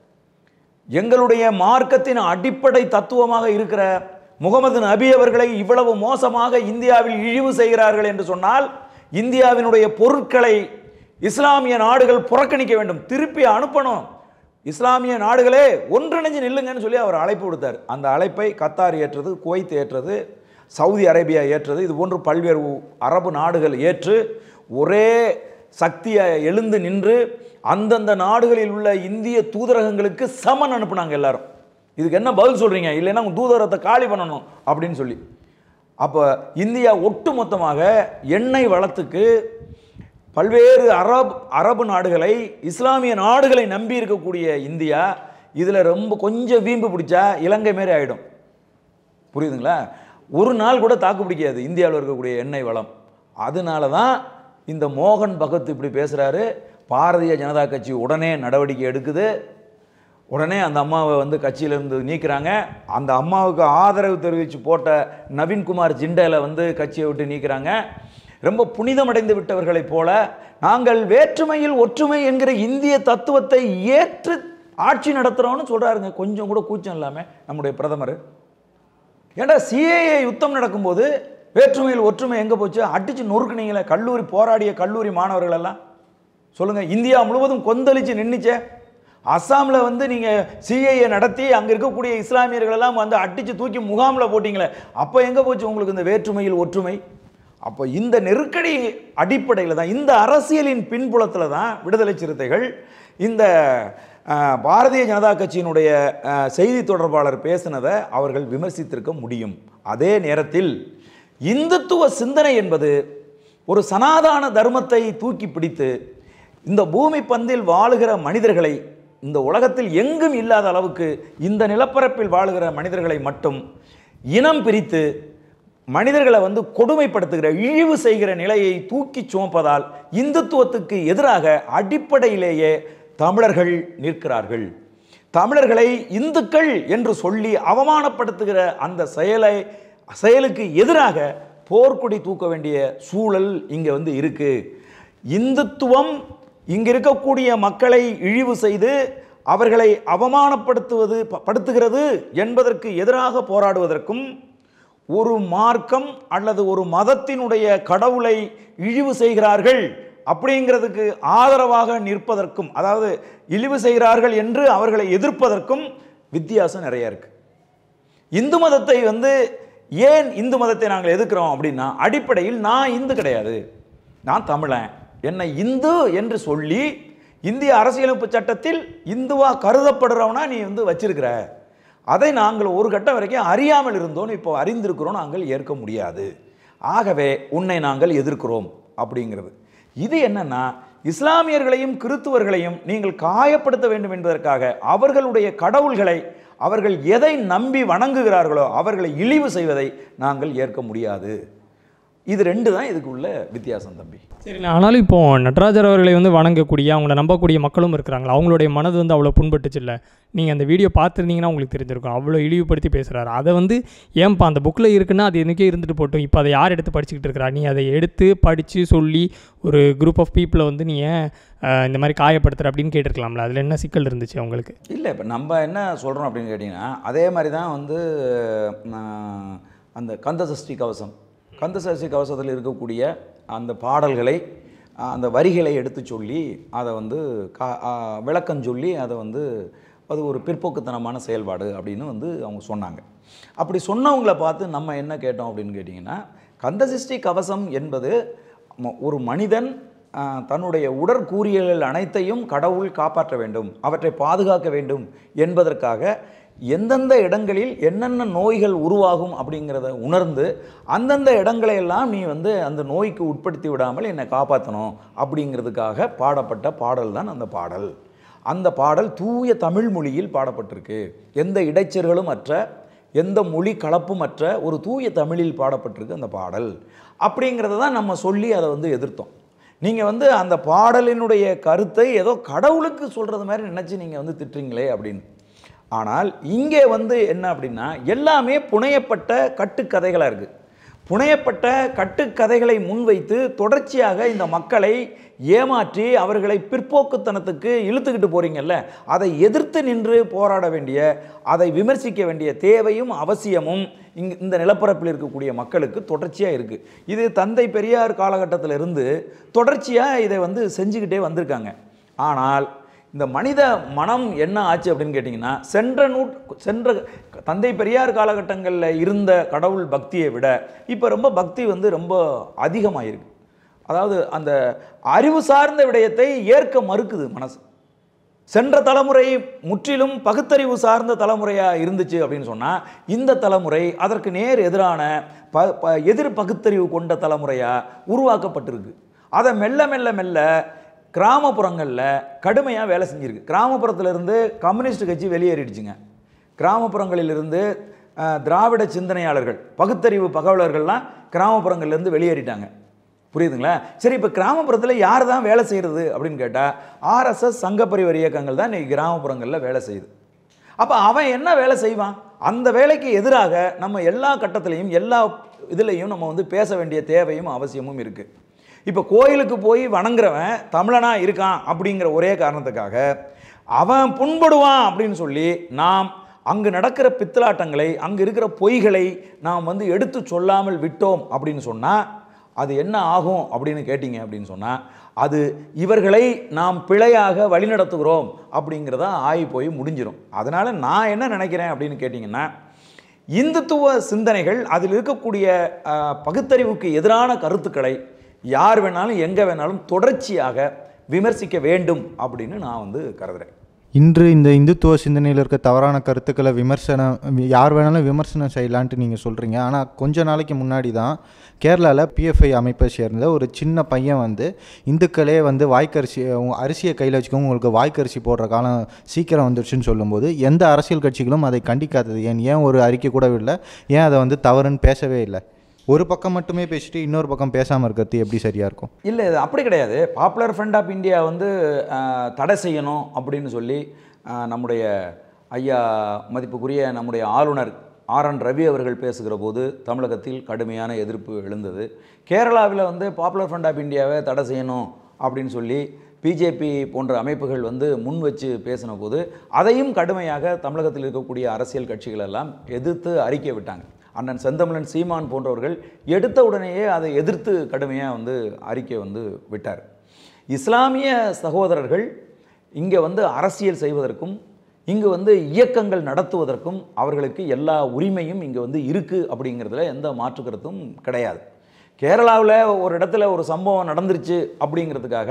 எங்களுடைய மார்க்கத்தின் அடிப்படை தத்துவமாக இருக்கிற முகமது நபி அவர்களை இவ்வளவு மோசமாக இந்தியாவில் இழிவு செய்கிறார்கள் என்று சொன்னால் இந்தியாவினுடைய பொருட்களை இஸ்லாமிய நாடுகள் புறக்கணிக்க வேண்டும் திருப்பி அனுப்பணும் இஸ்லாமிய நாடுகளே ஒன்றிணைஞ்சு நில்லுங்கன்னு சொல்லி அவர் அழைப்பு விடுத்தார் அந்த அழைப்பை கத்தார் ஏற்றது குவைத் ஏற்றது சவுதி அரேபியா ஏற்றது இது போன்று பல்வேறு உ- அரபு நாடுகள் ஏற்று ஒரே சக்தியை எழுந்து நின்று அந்தந்த நாடுகளில் உள்ள இந்திய தூதரகங்களுக்கு சமன் அனுப்புனாங்க எல்லாரும் இதுக்கு என்ன பதில் சொல்றீங்க இல்லைன்னா உங்க தூதரகத்தை காலி பண்ணணும் அப்படின்னு சொல்லி அப்போ இந்தியா ஒட்டுமொத்தமாக எண்ணெய் வளத்துக்கு பல்வேறு அரபு அரபு நாடுகளை இஸ்லாமிய நாடுகளை நம்பி இருக்கக்கூடிய இந்தியா இதில் ரொம்ப கொஞ்சம் வீம்பு பிடிச்சா இலங்கை மாரி ஆகிடும் புரியுதுங்களா ஒரு நாள் கூட தாக்கு பிடிக்காது இந்தியாவில் இருக்கக்கூடிய எண்ணெய் வளம் அதனால தான் இந்த மோகன் பகத் இப்படி பேசுகிறாரு பாரதிய ஜனதா கட்சி உடனே நடவடிக்கை எடுக்குது உடனே அந்த அம்மாவை வந்து கட்சியிலேருந்து நீக்குறாங்க அந்த அம்மாவுக்கு ஆதரவு தெரிவித்து போட்ட நவீன்குமார் ஜிண்டேலை வந்து கட்சியை விட்டு நீக்குறாங்க ரொம்ப புனிதமடைந்து விட்டவர்களைப் போல நாங்கள் வேற்றுமையில் ஒற்றுமை என்கிற இந்திய தத்துவத்தை ஏற்று ஆட்சி நடத்துகிறோம்னு சொல்கிறாருங்க கொஞ்சம் கூட கூச்சம் இல்லாமல் நம்முடைய பிரதமர் ஏன்டா சிஏஏ யுத்தம் நடக்கும்போது வேற்றுமையில் ஒற்றுமை எங்கே போச்சு அடிச்சு நொறுக்குனீங்களே கல்லூரி போராடிய கல்லூரி மாணவர்கள் எல்லாம் சொல்லுங்க இந்தியா முழுவதும் கொந்தளிச்சு நின்னுச்சே அஸ்ஸாமில் வந்து நீங்கள் சிஏஏ நடத்தி அங்கே இருக்கக்கூடிய இஸ்லாமியர்கள் எல்லாம் வந்து அடிச்சு தூக்கி முகாமில் போட்டிங்களே அப்போ எங்கே போச்சு உங்களுக்கு இந்த வேற்றுமையில் ஒற்றுமை அப்போ இந்த நெருக்கடி அடிப்படையில் தான் இந்த அரசியலின் பின்புலத்தில் தான் விடுதலை சிறுத்தைகள் இந்த அஹ், பாரதிய ஜனதா கட்சியினுடைய அஹ், செய்தி தொடர்பாளர் பேசினதை அவர்கள் விமர்சித்திருக்க முடியும் அதே நேரத்தில் இந்துத்துவ சிந்தனை என்பது ஒரு சனாதான தர்மத்தை தூக்கி பிடித்து இந்த பூமி பந்தில் வாழுகிற மனிதர்களை இந்த உலகத்தில் எங்கும் இல்லாத அளவுக்கு இந்த நிலப்பரப்பில் வாழுகிற மனிதர்களை மட்டும் இனம் பிரித்து மனிதர்களை வந்து கொடுமைப்படுத்துகிற இழிவு செய்கிற நிலையை தூக்கி சுமப்பதால் இந்துத்துவத்துக்கு எதிராக அடிப்படையிலேயே தமிழர்கள் நிற்கிறார்கள் தமிழர்களை இந்துக்கள் என்று சொல்லி அவமானப்படுத்துகிற அந்த செயலை செயலுக்கு எதிராக போர்க்கொடி தூக்க வேண்டிய சூழல் இங்கே வந்து இருக்கு இந்துத்துவம் இங்க இருக்கக்கூடிய மக்களை இழிவு செய்து அவர்களை அவமானப்படுத்துவது ப- படுத்துகிறது என்பதற்கு எதிராக போராடுவதற்கும் ஒரு மார்க்கம் அல்லது ஒரு மதத்தினுடைய கடவுளை இழிவு செய்கிறார்கள் அப்படிங்கிறதுக்கு ஆதரவாக நிற்பதற்கும் அதாவது இழிவு செய்கிறார்கள் என்று அவர்களை எதிர்ப்பதற்கும் வித்தியாசம் நிறைய இருக்கு இந்து மதத்தை வந்து ஏன் இந்து மதத்தை நாங்கள் எதிர்க்கிறோம் அப்படின்னா அடிப்படையில் நான் இந்து கிடையாது நான் தமிழன் என்னை இந்து என்று சொல்லி இந்திய அரசியலமைப்பு சட்டத்தில் இந்துவா கருதப்படுறவனா நீ வந்து வச்சிருக்கிற அதை நாங்கள் ஒரு கட்டம் வரைக்கும் அறியாமல் இருந்தோம் இப்போ அறிந்திருக்கிறோம் நாங்கள் ஏற்க முடியாது ஆகவே உன்னை நாங்கள் எதிர்க்கிறோம் அப்படிங்கிறது இது என்னன்னா இஸ்லாமியர்களையும் கிறித்துவர்களையும் நீங்கள் காயப்படுத்த வேண்டும் என்பதற்காக அவர்களுடைய கடவுள்களை அவர்கள் எதை நம்பி வணங்குகிறார்களோ அவர்களை இழிவு செய்வதை நாங்கள் ஏற்க முடியாது இது ரெண்டு தான் இதுக்கு உள்ள வித்தியாசம் தம்பி சரி ஆனாலும் இப்போ நடராஜர் அவர்களை வந்து வணங்கக்கூடிய அவங்கள நம்பக்கூடிய மக்களும் இருக்கிறாங்களா அவங்களுடைய மனது வந்து அவ்வளோ புண்பட்டுச்சு இல்லை நீங்கள் அந்த வீடியோ பார்த்துருந்தீங்கன்னா உங்களுக்கு தெரிஞ்சிருக்கும் அவ்வளோ இழிவுபடுத்தி பேசுகிறாரு அதை வந்து ஏன்பா அந்த புக்கில் இருக்குன்னா அது எனக்கே இருந்துட்டு போட்டும் இப்போ அதை யார் எடுத்து படிச்சுக்கிட்டு இருக்கிறா நீ அதை எடுத்து படித்து சொல்லி ஒரு குரூப் ஆஃப் பீப்புளை வந்து நீ ஏன் அஹ், இந்த மாதிரி காயப்படுத்துற அப்படின்னு கேட்டிருக்கலாம்ல அதில் என்ன சிக்கல் இருந்துச்சு அவங்களுக்கு இல்லை இப்போ நம்ம என்ன சொல்கிறோம் அப்படின்னு கேட்டிங்கன்னா அதே மாதிரி தான் வந்து நான் அந்த கந்தசஷ்டி கவசம் கந்தசஷ்டி கவசத்தில் இருக்கக்கூடிய அந்த பாடல்களை அஹ், அந்த வரிகளை எடுத்து சொல்லி அதை வந்து கா அஹ், விளக்கம் சொல்லி அதை வந்து அது ஒரு பிற்போக்குத்தனமான செயல்பாடு அப்படின்னு வந்து அவங்க சொன்னாங்க அப்படி சொன்னவங்கள பார்த்து நம்ம என்ன கேட்டோம் அப்படின்னு கேட்டிங்கன்னா கந்தசஷ்டி கவசம் என்பது ம- ஒரு மனிதன் ஆஹ், தன்னுடைய உடற்கூறியல்கள் அனைத்தையும் கடவுள் காப்பாற்ற வேண்டும் அவற்றை பாதுகாக்க வேண்டும் என்பதற்காக எந்தெந்த இடங்களில் என்னென்ன நோய்கள் உருவாகும் அப்படிங்கிறத உணர்ந்து அந்தந்த இடங்களை எல்லாம் நீ வந்து அந்த நோய்க்கு உட்படுத்தி விடாமல் என்னை காப்பாற்றணும் அப்படிங்கிறதுக்காக பாடப்பட்ட பாடல் தான் அந்த பாடல் அந்த பாடல் தூய தமிழ் மொழியில் பாடப்பட்டிருக்கு எந்த இடைச்சர்களும் அற்ற எந்த மொழி கலப்பும் அற்ற ஒரு தூய தமிழில் பாடப்பட்டிருக்கு அந்த பாடல் அப்படிங்கிறத தான் நம்ம சொல்லி அதை வந்து எதிர்த்தோம் நீங்கள் வந்து அந்த பாடலினுடைய கருத்தை ஏதோ கடவுளுக்கு சொல்கிறது மாதிரி நினச்சி நீங்கள் வந்து திட்டுறீங்களே அப்படின்னு ஆனால் இங்கே வந்து என்ன அப்படின்னா எல்லாமே புனையப்பட்ட கட்டுக்கதைகளாக இருக்குது புனையப்பட்ட கட்டுக்கதைகளை முன்வைத்து தொடர்ச்சியாக இந்த மக்களை ஏமாற்றி அவர்களை பிற்போக்குத்தனத்துக்கு இழுத்துக்கிட்டு போறீங்கல்ல அதை எதிர்த்து நின்று போராட வேண்டிய அதை விமர்சிக்க வேண்டிய தேவையும் அவசியமும் இங் இந்த நிலப்பரப்பில் இருக்கக்கூடிய மக்களுக்கு தொடர்ச்சியாக இருக்குது இது தந்தை பெரியார் காலகட்டத்தில் இருந்து தொடர்ச்சியாக இதை வந்து செஞ்சுக்கிட்டே வந்திருக்காங்க ஆனால் இந்த மனித மனம் என்ன ஆச்சு அப்படின்னு கேட்டிங்கன்னா சென்ற நூற் சென்ற தந்தை பெரியார் காலகட்டங்களில் இருந்த கடவுள் பக்தியை விட இப்போ ரொம்ப பக்தி வந்து ரொம்ப அதிகமாயிருக்கு அதாவது அந்த அறிவு சார்ந்த விடயத்தை ஏற்க மறுக்குது மனசு சென்ற தலைமுறை முற்றிலும் பகுத்தறிவு சார்ந்த தலைமுறையாக இருந்துச்சு அப்படின்னு சொன்னால் இந்த தலைமுறை அதற்கு நேர் எதிரான ப ப எதிர் பகுத்தறிவு கொண்ட தலைமுறையாக உருவாக்கப்பட்டிருக்கு அதை மெல்ல மெல்ல மெல்ல கிராமப்புறங்களில் கடுமையாக வேலை செஞ்சிருக்கு கிராமப்புறத்துல இருந்து கம்யூனிஸ்ட் கட்சி வெளியேறிடுச்சுங்க கிராமப்புறங்களிலிருந்து அஹ், திராவிட சிந்தனையாளர்கள் பகுத்தறிவு பகவலர்கள்லாம் கிராமப்புறங்கள்லேருந்து வெளியேறிட்டாங்க புரியுதுங்களா சரி இப்போ கிராமப்புறத்தில் யார் தான் வேலை செய்கிறது அப்படின்னு கேட்டால் ஆர்எஸ்எஸ் சங்க பரிவார இயக்கங்கள் தான் இன்னைக்கு கிராமப்புறங்களில் வேலை செய்யுது அப்போ அவன் என்ன வேலை செய்வான் அந்த வேலைக்கு எதிராக நம்ம எல்லா கட்டத்திலையும் எல்லா இதுலேயும் நம்ம வந்து பேச வேண்டிய தேவையும் அவசியமும் இருக்குது இப்போ கோயிலுக்கு போய் வணங்குறவன் தமிழனா இருக்கான் அப்படிங்கிற ஒரே காரணத்துக்காக அவன் புண்படுவான் அப்படின்னு சொல்லி நாம் அங்கு நடக்கிற பித்தலாட்டங்களை அங்கு இருக்கிற பொய்களை நாம் வந்து எடுத்து சொல்லாமல் விட்டோம் அப்படின்னு சொன்னால் அது என்ன ஆகும் அப்படின்னு கேட்டிங்க அப்படின்னு சொன்னால் அது இவர்களை நாம் பிழையாக வழிநடத்துகிறோம் அப்படிங்கிறதா ஆகி போய் முடிஞ்சிடும் அதனால் நான் என்ன நினைக்கிறேன் அப்படின்னு கேட்டிங்கன்னா இந்துத்துவ சிந்தனைகள் அதில் இருக்கக்கூடிய அஹ், பகுத்தறிவுக்கு எதிரான கருத்துக்களை யார் வேணாலும் எங்கே வேணாலும் தொடர்ச்சியாக விமர்சிக்க வேண்டும் அப்படின்னு நான் வந்து கருதுறேன் இன்று இந்த இந்துத்துவ சிந்தனையில் இருக்க தவறான கருத்துக்களை விமர்சனம் யார் வேணாலும் விமர்சனம் செய்யலான்ட்டு நீங்கள் சொல்கிறீங்க ஆனால் கொஞ்ச நாளைக்கு முன்னாடி தான் கேரளாவில் பிஎஃப்ஐ அமைப்பை சேர்ந்த ஒரு சின்ன பையன் வந்து இந்துக்களே வந்து வாய்க்கரிசி உங்க அரிசியை கையில் வச்சுக்கோங்க உங்களுக்கு வாய்க்கரிசி போடுற காலம் சீக்கிரம் வந்துருச்சுன்னு சொல்லும்போது எந்த அரசியல் கட்சிகளும் அதை கண்டிக்காதது ஏன் ஏன் ஒரு அறிக்கை கூட இல்லை ஏன் அதை வந்து தவறுன்னு பேசவே இல்லை ஒரு பக்கம் மட்டுமே பேசிட்டு இன்னொரு பக்கம் பேசாமல் இருக்கிறது எப்படி சரியாக இருக்கும் இல்லை இது அப்படி கிடையாது பாப்புலர் ஃப்ரண்ட் ஆஃப் இந்தியா வந்து ஆஹ், தடை செய்யணும் அப்படின்னு சொல்லி ஆஹ், நம்முடைய ஐயா மதிப்புக்குரிய நம்முடைய ஆளுநர் ஆர் என் ரவி அவர்கள் பேசுகிற போது தமிழகத்தில் கடுமையான எதிர்ப்பு எழுந்தது கேரளாவில் வந்து பாப்புலர் ஃப்ரண்ட் ஆஃப் இந்தியாவை தடை செய்யணும் அப்படின்னு சொல்லி பிஜேபி போன்ற அமைப்புகள் வந்து முன் வச்சு பேசின போது அதையும் கடுமையாக தமிழகத்தில் இருக்கக்கூடிய அரசியல் கட்சிகள் எல்லாம் எதிர்த்து அறிக்கை விட்டாங்க அண்ணன் செந்தமிழன் சீமான் போன்றவர்கள் எடுத்த உடனேயே அதை எதிர்த்து கடுமையாக வந்து அறிக்கை வந்து விட்டார் இஸ்லாமிய சகோதரர்கள் இங்கே வந்து அரசியல் செய்வதற்கும் இங்கு வந்து இயக்கங்கள் நடத்துவதற்கும் அவர்களுக்கு எல்லா உரிமையும் இங்கே வந்து இருக்குது அப்படிங்கிறதுல எந்த மாற்று கருத்தும் கிடையாது கேரளாவில் ஒரு இடத்துல ஒரு சம்பவம் நடந்துருச்சு அப்படிங்கிறதுக்காக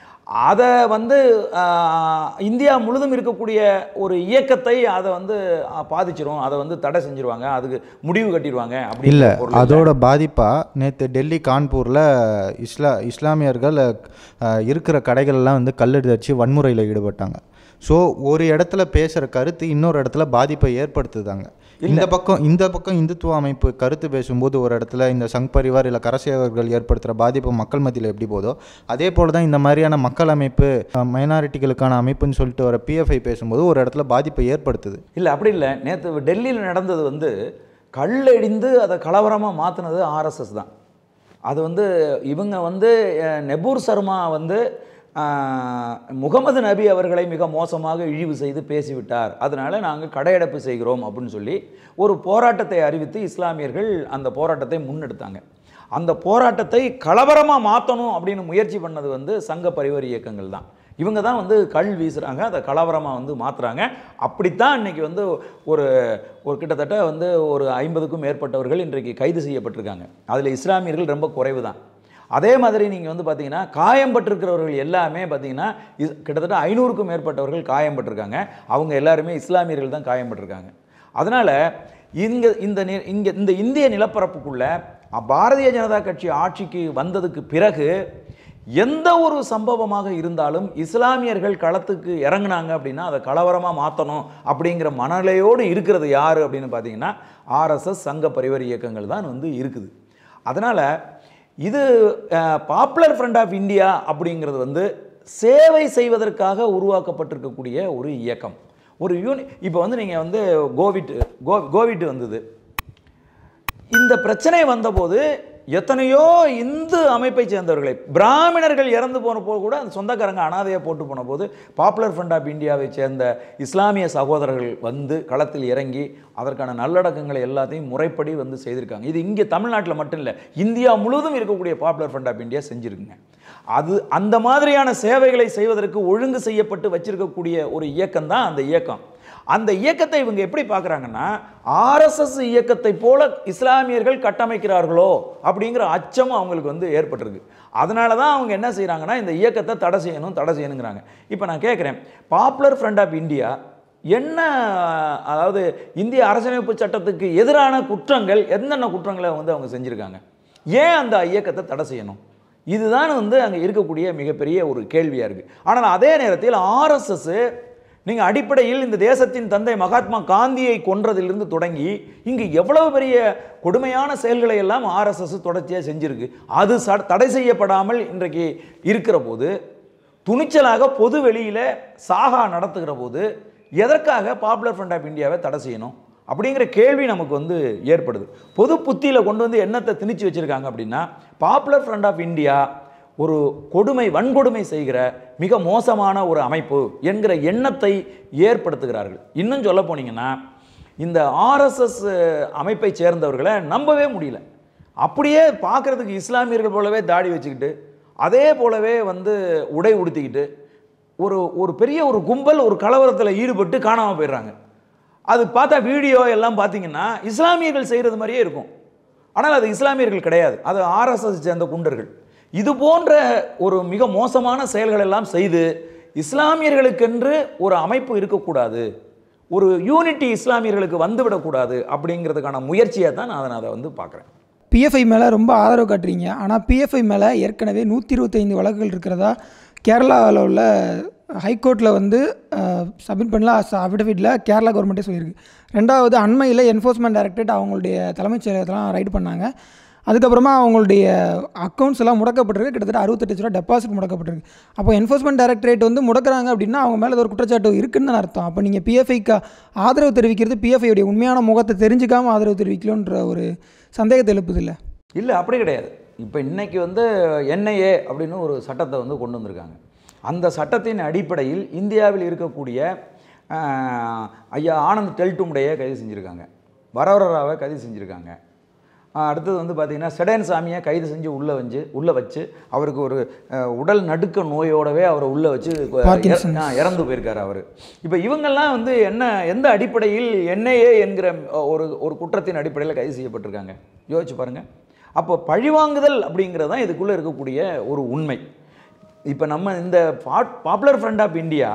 அதை வந்து ஆஹ், இந்தியா முழுதும் இருக்கக்கூடிய ஒரு இயக்கத்தை அதை வந்து ஆஹ், பாதிச்சிரும் அதை வந்து தடை செஞ்சிருவாங்க அதுக்கு முடிவு கட்டிடுவாங்க அப்படி இல்லை அதோட பாதிப்பா நேற்று டெல்லி கான்பூரில் இஸ்லா இஸ்லாமியர்கள் அஹ், இருக்கிற கடைகள்லாம் வந்து கல்லெடுத்து வச்சு வன்முறையில் ஈடுபட்டாங்க ஸோ ஒரு இடத்துல பேசுகிற கருத்து இன்னொரு இடத்துல பாதிப்பை ஏற்படுத்துதாங்க இந்த பக்கம் இந்த பக்கம் இந்துத்துவ அமைப்பு கருத்து பேசும்போது ஒரு இடத்துல இந்த சங் பரிவார் இல்லை கரசேவர்கள் ஏற்படுத்துகிற பாதிப்பு மக்கள் மத்தியில் எப்படி போதோ அதே போல் தான் இந்த மாதிரியான மக்கள் அமைப்பு மைனாரிட்டிகளுக்கான அமைப்புன்னு சொல்லிட்டு வர பிஎஃப்ஐ பேசும்போது ஒரு இடத்துல பாதிப்பை ஏற்படுத்துது இல்லை அப்படி இல்லை நேற்று டெல்லியில் நடந்தது வந்து கல்லடிந்து அதை கலவரமாக மாற்றினது ஆர்எஸ்எஸ் தான் அது வந்து இவங்க வந்து அஹ், நெபூர் சர்மா வந்து அஹ், முகமது நபி அவர்களை மிக மோசமாக இழிவு செய்து பேசிவிட்டார் அதனால் நாங்கள் கடையடைப்பு செய்கிறோம் அப்படின்னு சொல்லி ஒரு போராட்டத்தை அறிவித்து இஸ்லாமியர்கள் அந்த போராட்டத்தை முன்னெடுத்தாங்க அந்த போராட்டத்தை கலவரமாக மாற்றணும் அப்படின்னு முயற்சி பண்ணது வந்து சங்க பரிவார இயக்கங்கள் தான் இவங்க தான் வந்து கல் வீசுகிறாங்க அதை கலவரமாக வந்து மாற்றுறாங்க அப்படித்தான் இன்னைக்கு வந்து ஒரு ஒரு கிட்டத்தட்ட வந்து ஒரு ஐம்பதுக்கும் மேற்பட்டவர்கள் இன்றைக்கு கைது செய்யப்பட்டிருக்காங்க அதில் இஸ்லாமியர்கள் ரொம்ப குறைவு தான் அதே மாதிரி நீங்கள் வந்து பார்த்தீங்கன்னா காயம்பட்டிருக்கிறவர்கள் எல்லாமே பார்த்தீங்கன்னா இஸ்- கிட்டத்தட்ட ஐநூறுக்கும் மேற்பட்டவர்கள் காயம்பட்டிருக்காங்க அவங்க எல்லாருமே இஸ்லாமியர்கள் தான் காயம்பட்டிருக்காங்க அதனால் இங்கே இந்த நி- இங்கே இந்த இந்திய நிலப்பரப்புக்குள்ள அ, பாரதிய ஜனதா கட்சி ஆட்சிக்கு வந்ததுக்கு பிறகு எந்த ஒரு சம்பவமாக இருந்தாலும் இஸ்லாமியர்கள் களத்துக்கு இறங்குனாங்க அப்படின்னா அதை கலவரமாக மாற்றணும் அப்படிங்கிற மனநிலையோடு இருக்கிறது யார் அப்படின்னு பார்த்தீங்கன்னா ஆர்எஸ்எஸ் சங்க பரிவார இயக்கங்கள் தான் வந்து இருக்குது அதனால் இது பாப்புலர் ஃப்ரண்ட் ஆஃப் இந்தியா அப்படிங்கிறது வந்து சேவை செய்வதற்காக உருவாக்கப்பட்டிருக்கக்கூடிய ஒரு இயக்கம் ஒரு யூனி இப்போ வந்து நீங்கள் வந்து கோவிட் கோ கோவிட் வந்தது இந்த பிரச்சனை வந்தபோது எத்தனையோ இந்து அமைப்பை சேர்ந்தவர்களை பிராமணர்கள் இறந்து போன போது கூட அந்த சொந்தக்காரங்க அனாதையை போட்டு போன போது பாப்புலர் ஃப்ரண்ட் ஆஃப் இந்தியாவை சேர்ந்த இஸ்லாமிய சகோதரர்கள் வந்து களத்தில் இறங்கி அதற்கான நல்லடக்கங்களை எல்லாத்தையும் முறைப்படி வந்து செய்திருக்காங்க இது இங்கே தமிழ்நாட்டில் மட்டும் இல்லை இந்தியா முழுவதும் இருக்கக்கூடிய பாப்புலர் ஃப்ரண்ட் ஆஃப் இந்தியா செஞ்சுருக்குங்க அது அந்த மாதிரியான சேவைகளை செய்வதற்கு ஒழுங்கு செய்யப்பட்டு வச்சிருக்கக்கூடிய ஒரு இயக்கம் தான் அந்த இயக்கம் அந்த இயக்கத்தை இவங்க எப்படி பார்க்குறாங்கன்னா ஆர்எஸ்எஸ் இயக்கத்தை போல இஸ்லாமியர்கள் கட்டமைக்கிறார்களோ அப்படிங்கிற அச்சம் அவங்களுக்கு வந்து ஏற்பட்டிருக்கு அதனால தான் அவங்க என்ன செய்கிறாங்கன்னா இந்த இயக்கத்தை தடை செய்யணும் தடை செய்யணுங்கிறாங்க இப்போ நான் கேட்குறேன் பாப்புலர் ஃப்ரண்ட் ஆஃப் இந்தியா என்ன அதாவது இந்திய அரசியலமைப்பு சட்டத்துக்கு எதிரான குற்றங்கள் என்னென்ன குற்றங்களை வந்து அவங்க செஞ்சுருக்காங்க ஏன் அந்த இயக்கத்தை தடை செய்யணும் இதுதான் வந்து அங்கே இருக்கக்கூடிய மிகப்பெரிய ஒரு கேள்வியாக இருக்குது ஆனால் அதே நேரத்தில் ஆர்எஸ்எஸ் நீங்கள் அடிப்படையில் இந்த தேசத்தின் தந்தை மகாத்மா காந்தியை கொன்றதிலிருந்து தொடங்கி இங்கு எவ்வளவு பெரிய கொடுமையான செயல்களை எல்லாம் ஆர்எஸ்எஸ் தொடர்ச்சியாக செஞ்சிருக்கு அது ச- தடை செய்யப்படாமல் இன்றைக்கு இருக்கிற போது துணிச்சலாக பொது வெளியில் சாகா நடத்துகிற போது எதற்காக பாப்புலர் ஃப்ரண்ட் ஆஃப் இந்தியாவை தடை செய்யணும் அப்படிங்கிற கேள்வி நமக்கு வந்து ஏற்படுது பொது புத்தியில் கொண்டு வந்து என்னத்தை திணிச்சு வச்சிருக்காங்க அப்படின்னா பாப்புலர் ஃப்ரண்ட் ஆஃப் இந்தியா ஒரு கொடுமை வன்கொடுமை செய்கிற மிக மோசமான ஒரு அமைப்பு என்கிற எண்ணத்தை ஏற்படுத்துகிறார்கள் இன்னும் சொல்ல போனீங்கன்னா இந்த ஆர்எஸ்எஸ் அமைப்பை சேர்ந்தவர்களை நம்பவே முடியல அப்படியே பார்க்கறதுக்கு இஸ்லாமியர்கள் போலவே தாடி வச்சுக்கிட்டு அதே போலவே வந்து உடை உடுத்திக்கிட்டு ஒரு ஒரு பெரிய ஒரு கும்பல் ஒரு கலவரத்தில் ஈடுபட்டு காணாமல் போயிடுறாங்க அது பார்த்தா வீடியோ எல்லாம் பார்த்தீங்கன்னா இஸ்லாமியர்கள் செய்கிறது மாதிரியே இருக்கும் ஆனால் அது இஸ்லாமியர்கள் கிடையாது அது ஆர்எஸ்எஸ் சேர்ந்த குண்டர்கள் இது போன்ற ஒரு மிக மோசமான செயல்கள் எல்லாம் செய்து இஸ்லாமியர்களுக்கென்று ஒரு அமைப்பு இருக்கக்கூடாது ஒரு யூனிட்டி இஸ்லாமியர்களுக்கு வந்துவிடக்கூடாது அப்படிங்கிறதுக்கான முயற்சியை தான் நான் அதை- அதை வந்து பார்க்குறேன் பிஎஃப்ஐ மேலே ரொம்ப ஆதரவு காட்டுறீங்க ஆனால் பிஎஃப்ஐ மேலே ஏற்கனவே நூற்றி இருபத்தைந்து வழக்குகள் இருக்கிறதா கேரளாவில் உள்ள ஹைகோர்ட்டில் வந்து சப்மிட் பண்ணல அஃபிடவிட்டில் கேரளா கவர்மெண்ட்டே சொல்லியிருக்கு ரெண்டாவது அண்மையில் என்ஃபோர்ஸ்மெண்ட் டைரக்டரேட் அவங்களுடைய தலைமைச் செயலகத்தெல்லாம் ரைடு பண்ணாங்க அதுக்கப்புறமா அவங்களுடைய அக்கௌண்ட்ஸ் எல்லாம் முடக்கப்பட்டிருக்கு கிட்டத்தட்ட அறுபத்தெட்டு லட்ச ரூபா டெபாசிட் முடக்கப்பட்டிருக்கு அப்போ என்ஃபோர்ஸ்மெண்ட் டைரக்டரேட் வந்து முடக்குறாங்க அப்படின்னா அவங்க மேலே ஒரு குற்றச்சாட்டு இருக்குன்னு தான் அர்த்தம் அப்போ நீங்கள் பிஎஃப்ஐக்கு ஆதரவு தெரிவிக்கிறது பிஎஃப்ஐ உடைய உண்மையான முகத்தை தெரிஞ்சுக்காம ஆதரவு தெரிவிக்கலன்ற ஒரு சந்தேகத்தை எழுப்புது இல்லை இல்லை அப்படி கிடையாது இப்போ இன்னைக்கு வந்து என்ஐஏ அப்படின்னு ஒரு சட்டத்தை வந்து கொண்டு வந்திருக்காங்க அந்த சட்டத்தின் அடிப்படையில் இந்தியாவில் இருக்கக்கூடிய ஆஹ், ஐயா ஆனந்த் டெல்டுமுடைய கைது செஞ்சுருக்காங்க வரவரராவை கைது செஞ்சுருக்காங்க ஆஹ், அடுத்தது வந்து பார்த்திங்கன்னா செடன் சாமியை கைது செஞ்சு உள்ளே வச்சு உள்ளே வச்சு அவருக்கு ஒரு ஆஹ், உடல் நடுக்க நோயோடவே அவரை உள்ளே வச்சு Parkinson's. ஆ, இறந்து போயிருக்காரு அவர் இப்போ இவங்கெல்லாம் வந்து என்ன எந்த அடிப்படையில் என்ஐஏ என்கிற ஒரு ஒரு குற்றத்தின் அடிப்படையில் கைது செய்யப்பட்டிருக்காங்க யோசிச்சு பாருங்க அப்போ பழிவாங்குதல் அப்படிங்கிறது தான் இதுக்குள்ளே இருக்கக்கூடிய ஒரு உண்மை இப்போ நம்ம இந்த பாப்புலர் ஃப்ரண்ட் ஆஃப் இந்தியா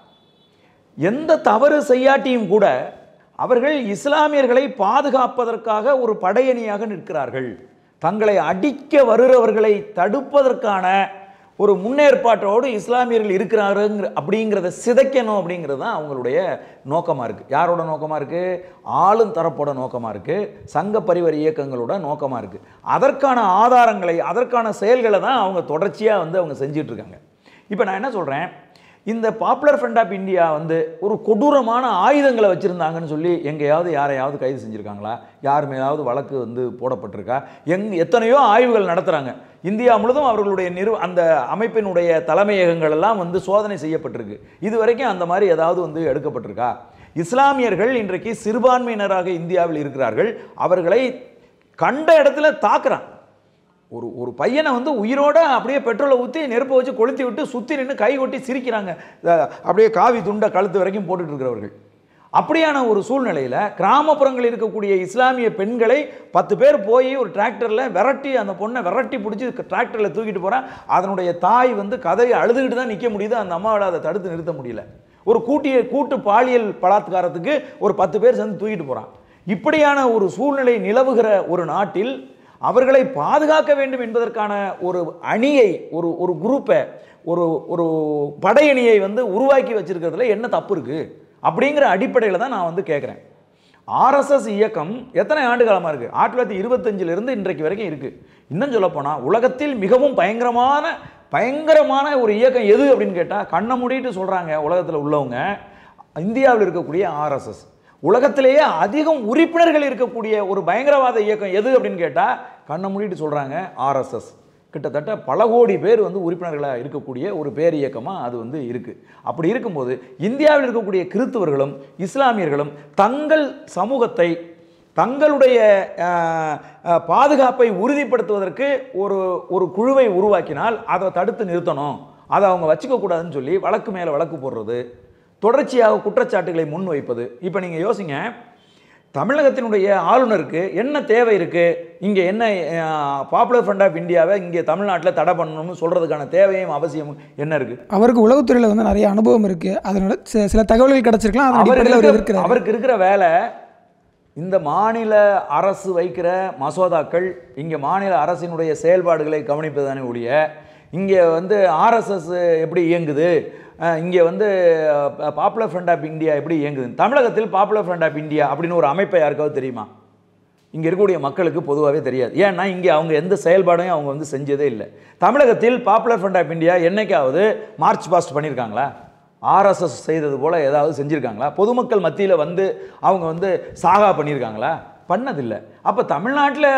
எந்த தவறு செய்யாட்டியும் கூட அவர்கள் இஸ்லாமியர்களை பாதுகாப்பதற்காக ஒரு படையணியாக நிற்கிறார்கள் தங்களை அடிக்க வருகிறவர்களை தடுப்பதற்கான ஒரு முன்னேற்பாட்டோடு இஸ்லாமியர்கள் இருக்கிறாருங்கிற அப்படிங்கிறத சிதைக்கணும் அப்படிங்கிறது தான் அவங்களுடைய நோக்கமாக இருக்குது யாரோட நோக்கமாக இருக்குது ஆளும் தரப்போட நோக்கமாக இருக்குது சங்க பரிவார இயக்கங்களோட நோக்கமாக இருக்குது அதற்கான ஆதாரங்களை அதற்கான செயல்களை தான் அவங்க தொடர்ச்சியாக வந்து அவங்க செஞ்சிட்டு இருக்காங்க இப்போ நான் என்ன சொல்கிறேன் இந்த பாப்புலர் ஃப்ரண்ட் ஆஃப் இந்தியா வந்து ஒரு கொடூரமான ஆயுதங்களை வச்சுருந்தாங்கன்னு சொல்லி எங்கேயாவது யாரையாவது கைது செஞ்சுருக்காங்களா யார் மேலாவது வழக்கு வந்து போடப்பட்டிருக்கா எங் எத்தனையோ ஆய்வுகள் நடத்துகிறாங்க இந்தியா முழுதும் அவர்களுடைய நிறு அந்த அமைப்பினுடைய தலைமையகங்கள் எல்லாம் வந்து சோதனை செய்யப்பட்டிருக்கு இது வரைக்கும் அந்த மாதிரி ஏதாவது வந்து எடுக்கப்பட்டிருக்கா இஸ்லாமியர்கள் இன்றைக்கு சிறுபான்மையினராக இந்தியாவில் இருக்கிறார்கள் அவர்களை கண்ட இடத்துல தாக்குறான் ஒரு ஒரு பையனை வந்து உயிரோட அப்படியே பெட்ரோலை ஊற்றி நெருப்பை வச்சு கொளுத்தி விட்டு சுற்றி நின்று கை கொட்டி சிரிக்கிறாங்க அஹ் அப்படியே காவி துண்டை கழுத்து வரைக்கும் போட்டுட்டு இருக்கிறவர்கள் அப்படியான ஒரு சூழ்நிலையில் கிராமப்புறங்களில் இருக்கக்கூடிய இஸ்லாமிய பெண்களை பத்து பேர் போய் ஒரு டிராக்டரில் விரட்டி அந்த பொண்ணை விரட்டி பிடிச்சி டிராக்டரில் தூக்கிட்டு போகிறான் அதனுடைய தாய் வந்து கதையை அழுதுகிட்டு தான் நிற்க முடியுது அந்த அம்மாவால் அதை தடுத்து நிறுத்த முடியல ஒரு கூட்டிய கூட்டு பாலியல் பலாத்காரத்துக்கு ஒரு பத்து பேர் சேர்ந்து தூக்கிட்டு போகிறான் இப்படியான ஒரு சூழ்நிலை நிலவுகிற ஒரு நாட்டில் அவர்களை பாதுகாக்க வேண்டும் என்பதற்கான ஒரு அணியை ஒரு ஒரு குரூப்பை ஒரு ஒரு படையணியை வந்து உருவாக்கி வச்சிருக்கிறதுல என்ன தப்பு இருக்கு அப்படிங்கிற அடிப்படையில் தான் நான் வந்து கேட்குறேன் ஆர்எஸ்எஸ் இயக்கம் எத்தனை ஆண்டு காலமாக இருக்குது ஆயிரத்தி தொள்ளாயிரத்தி இருபத்தஞ்சிலிருந்து இன்றைக்கு வரைக்கும் இருக்குது இன்னும் சொல்லப்போனால் உலகத்தில் மிகவும் பயங்கரமான பயங்கரமான ஒரு இயக்கம் எது அப்படின்னு கேட்டால் கண்ணை மூடிட்டு சொல்கிறாங்க உலகத்தில் உள்ளவங்க இந்தியாவில் இருக்கக்கூடிய ஆர்எஸ்எஸ் உலகத்திலேயே அதிகம் உறுப்பினர்கள் இருக்கக்கூடிய ஒரு பயங்கரவாத இயக்கம் எது அப்படின்னு கேட்டால் கண்ணை மூடிட்டு சொல்கிறாங்க ஆர்எஸ்எஸ் கிட்டத்தட்ட பல கோடி பேர் வந்து உறுப்பினர்களாக இருக்கக்கூடிய ஒரு பேர் இயக்கமாக அது வந்து இருக்குது அப்படி இருக்கும்போது இந்தியாவில் இருக்கக்கூடிய கிறிஸ்தவர்களும் இஸ்லாமியர்களும் தங்கள் சமூகத்தை தங்களுடைய அஹ், அஹ், பாதுகாப்பை உறுதிப்படுத்துவதற்கு ஒரு ஒரு குழுவை உருவாக்கினால் அதை தடுத்து நிறுத்தணும் அதை அவங்க வச்சுக்க கூடாதுன்னு சொல்லி வழக்கு மேலே வழக்கு போடுறது தொடர்ச்சியாக குற்றச்சாட்டுகளை முன்வைப்பது இப்போ நீங்கள் யோசிங்க தமிழகத்தினுடைய ஆளுநருக்கு என்ன தேவை இருக்குது இங்கே என்ன பாப்புலர் ஃப்ரண்ட் ஆஃப் இந்தியாவை இங்கே தமிழ்நாட்டில் தடை பண்ணணும்னு சொல்கிறதுக்கான தேவையும் அவசியமும் என்ன இருக்குது அவருக்கு உளவுத்துறையில் வந்து நிறைய அனுபவம் இருக்குது அதனால சி- சில தகவல்கள் கிடச்சிருக்கலாம் அதன் அவர் அடிப்படையில் அவர் இருக்கிற- இருக்கிறார் அவருக்கு இருக்கிற வேலை இந்த மாநில அரசு வைக்கிற மசோதாக்கள் இங்கே மாநில அரசினுடைய செயல்பாடுகளை கவனிப்பது தானே ஒழிய இங்கே வந்து ஆர்எஸ்எஸ் எப்படி இயங்குது அஹ் இங்கே வந்து பாப்புலர் ஃப்ரண்ட் ஆஃப் இந்தியா எப்படி இயங்குது தமிழகத்தில் பாப்புலர் ஃப்ரண்ட் ஆஃப் இந்தியா அப்படின்னு ஒரு அமைப்பை யாருக்காவது தெரியுமா இங்கே இருக்கக்கூடிய மக்களுக்கு பொதுவாகவே தெரியாது ஏன்னா இங்கே அவங்க எந்த செயல்பாடையும் அவங்க வந்து செஞ்சதே இல்லை தமிழகத்தில் பாப்புலர் ஃப்ரண்ட் ஆஃப் இந்தியா என்னைக்காவது மார்ச் பாஸ்ட் பண்ணியிருக்காங்களா ஆர்எஸ்எஸ் செய்தது போல் ஏதாவது செஞ்சுருக்காங்களா பொதுமக்கள் மத்தியில் வந்து அவங்க வந்து சாகா பண்ணியிருக்காங்களா பண்ணதில்லை அப்போ தமிழ்நாட்டில்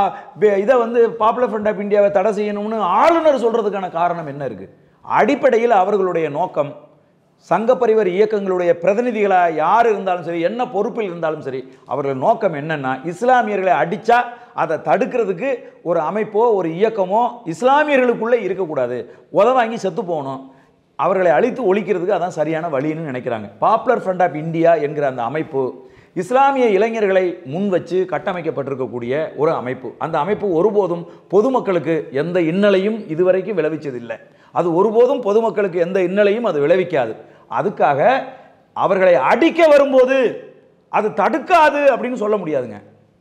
இதை வந்து பாப்புலர் ஃப்ரண்ட் ஆஃப் இந்தியாவை தடை செய்யணும்னு ஆளுநர் சொல்கிறதுக்கான காரணம் என்ன இருக்குது அடிப்படையில் அவர்களுடைய நோக்கம் சங்க பரிவார இயக்கங்களுடைய பிரதிநிதிகளாக யார் இருந்தாலும் சரி என்ன பொறுப்பில் இருந்தாலும் சரி அவர்கள் நோக்கம் என்னன்னா இஸ்லாமியர்களை அடித்தா அதை தடுக்கிறதுக்கு ஒரு அமைப்போ ஒரு இயக்கமோ இஸ்லாமியர்களுக்குள்ளே இருக்கக்கூடாது உத வாங்கி செத்து போகணும் அவர்களை அழித்து ஒழிக்கிறதுக்கு அதான் சரியான வழின்னு நினைக்கிறாங்க பாப்புலர் ஃப்ரண்ட் ஆஃப் இந்தியா என்கிற அந்த அமைப்பு இஸ்லாமிய இளைஞர்களை முன் வச்சு கட்டமைக்கப்பட்டிருக்கக்கூடிய ஒரு அமைப்பு அந்த அமைப்பு ஒருபோதும் பொதுமக்களுக்கு எந்த இன்னலையும் இதுவரைக்கும் விளைவிச்சதில்லை அது ஒருபோதும் பொதுமக்களுக்கு எந்த இன்னலையும் அது விளைவிக்காது அதுக்காக அவர்களை அடிக்க வரும்போது அது தடுக்காது அப்படின்னு சொல்ல முடியாதுங்க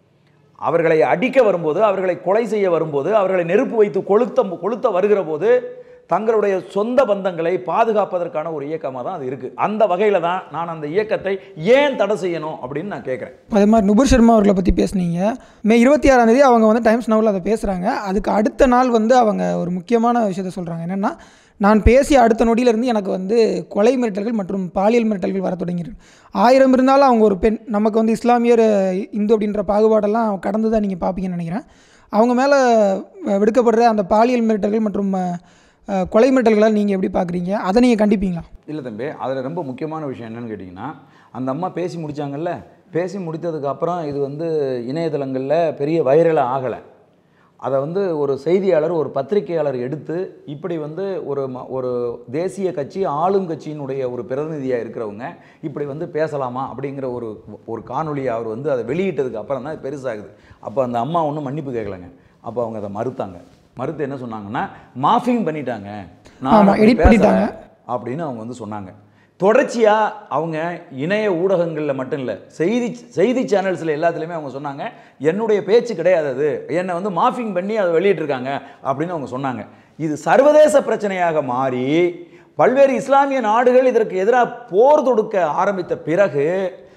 அவர்களை அடிக்க வரும்போது அவர்களை கொலை செய்ய வரும்போது அவர்களை நெருப்பு வைத்து கொளுத்த கொளுத்த வருகிற போது தங்களுடைய சொந்த பந்தங்களை பாதுகாப்பதற்கான ஒரு இயக்கமாக தான் அது இருக்குது அந்த வகையில் தான் நான் அந்த இயக்கத்தை ஏன் தடை செய்யணும் அப்படின்னு நான் கேட்குறேன் அதே மாதிரி நுபுர் சர்மா அவர்களை பற்றி பேசுனீங்க மே இருபத்தி ஆறாம் தேதி அவங்க வந்து டைம்ஸ் நவலில் அதை பேசுகிறாங்க அதுக்கு அடுத்த நாள் வந்து அவங்க ஒரு முக்கியமான விஷயத்த சொல்கிறாங்க என்னென்னா நான் பேசிய அடுத்த நொடியிலிருந்து எனக்கு வந்து கொலை மிரட்டல்கள் மற்றும் பாலியல் மிரட்டல்கள் வர தொடங்கிருக்கு ஆயிரம் இருந்தாலும் அவங்க ஒரு பெண் நமக்கு வந்து இஸ்லாமியர் இந்து அப்படின்ற பாகுபாடெல்லாம் கடந்து தான் நீங்கள் பார்ப்பீங்கன்னு நினைக்கிறேன் அவங்க மேலே விடுக்கப்படுற அந்த பாலியல் மிரட்டல்கள் மற்றும் அஹ், கொலை மிரட்டல்களை நீங்கள் எப்படி பார்க்குறீங்க அதை நீங்கள் கண்டிப்பீங்களா இல்லை தம்பி அதில் ரொம்ப முக்கியமான விஷயம் என்னன்னு கேட்டிங்கன்னா அந்த அம்மா பேசி முடிச்சாங்கல்ல பேசி முடித்ததுக்கு அப்புறம் இது வந்து இணையதளங்களில் பெரிய வைரலாக ஆகலை அதை வந்து ஒரு செய்தியாளர் ஒரு பத்திரிகையாளர் எடுத்து இப்படி வந்து ஒரு ம- ஒரு தேசிய கட்சி ஆளும் கட்சியினுடைய ஒரு பிரதிநிதியாக இருக்கிறவங்க இப்படி வந்து பேசலாமா அப்படிங்கிற ஒரு ஒரு காணொளியை அவர் வந்து அதை வெளியிட்டதுக்கு அப்புறம் தான் பெருசாகுது அப்போ அந்த அம்மா ஒன்றும் மன்னிப்பு கேட்கலங்க அப்போ அவங்க அதை மறுத்தாங்க மறுத்து என்ன சொன்னாங்கன்னா மாஃபிங் பண்ணிட்டாங்க நான் ஆமா, அப்படி edit பேசல பண்ணிட்டாங்க. அப்படின்னு அவங்க வந்து சொன்னாங்க தொடர்ச்சியாக அவங்க இணைய ஊடகங்களில் மட்டும் இல்லை செய்தி செய்தி சேனல்ஸில் எல்லாத்துலேயுமே அவங்க சொன்னாங்க என்னுடைய பேச்சு கிடையாது அது என்னை வந்து மாஃபிங் பண்ணி அதை வெளியிட்டிருக்காங்க அப்படின்னு அவங்க சொன்னாங்க இது சர்வதேச பிரச்சனையாக மாறி பல்வேறு இஸ்லாமிய நாடுகள் இதற்கு எதிராக போர் தொடுக்க ஆரம்பித்த பிறகு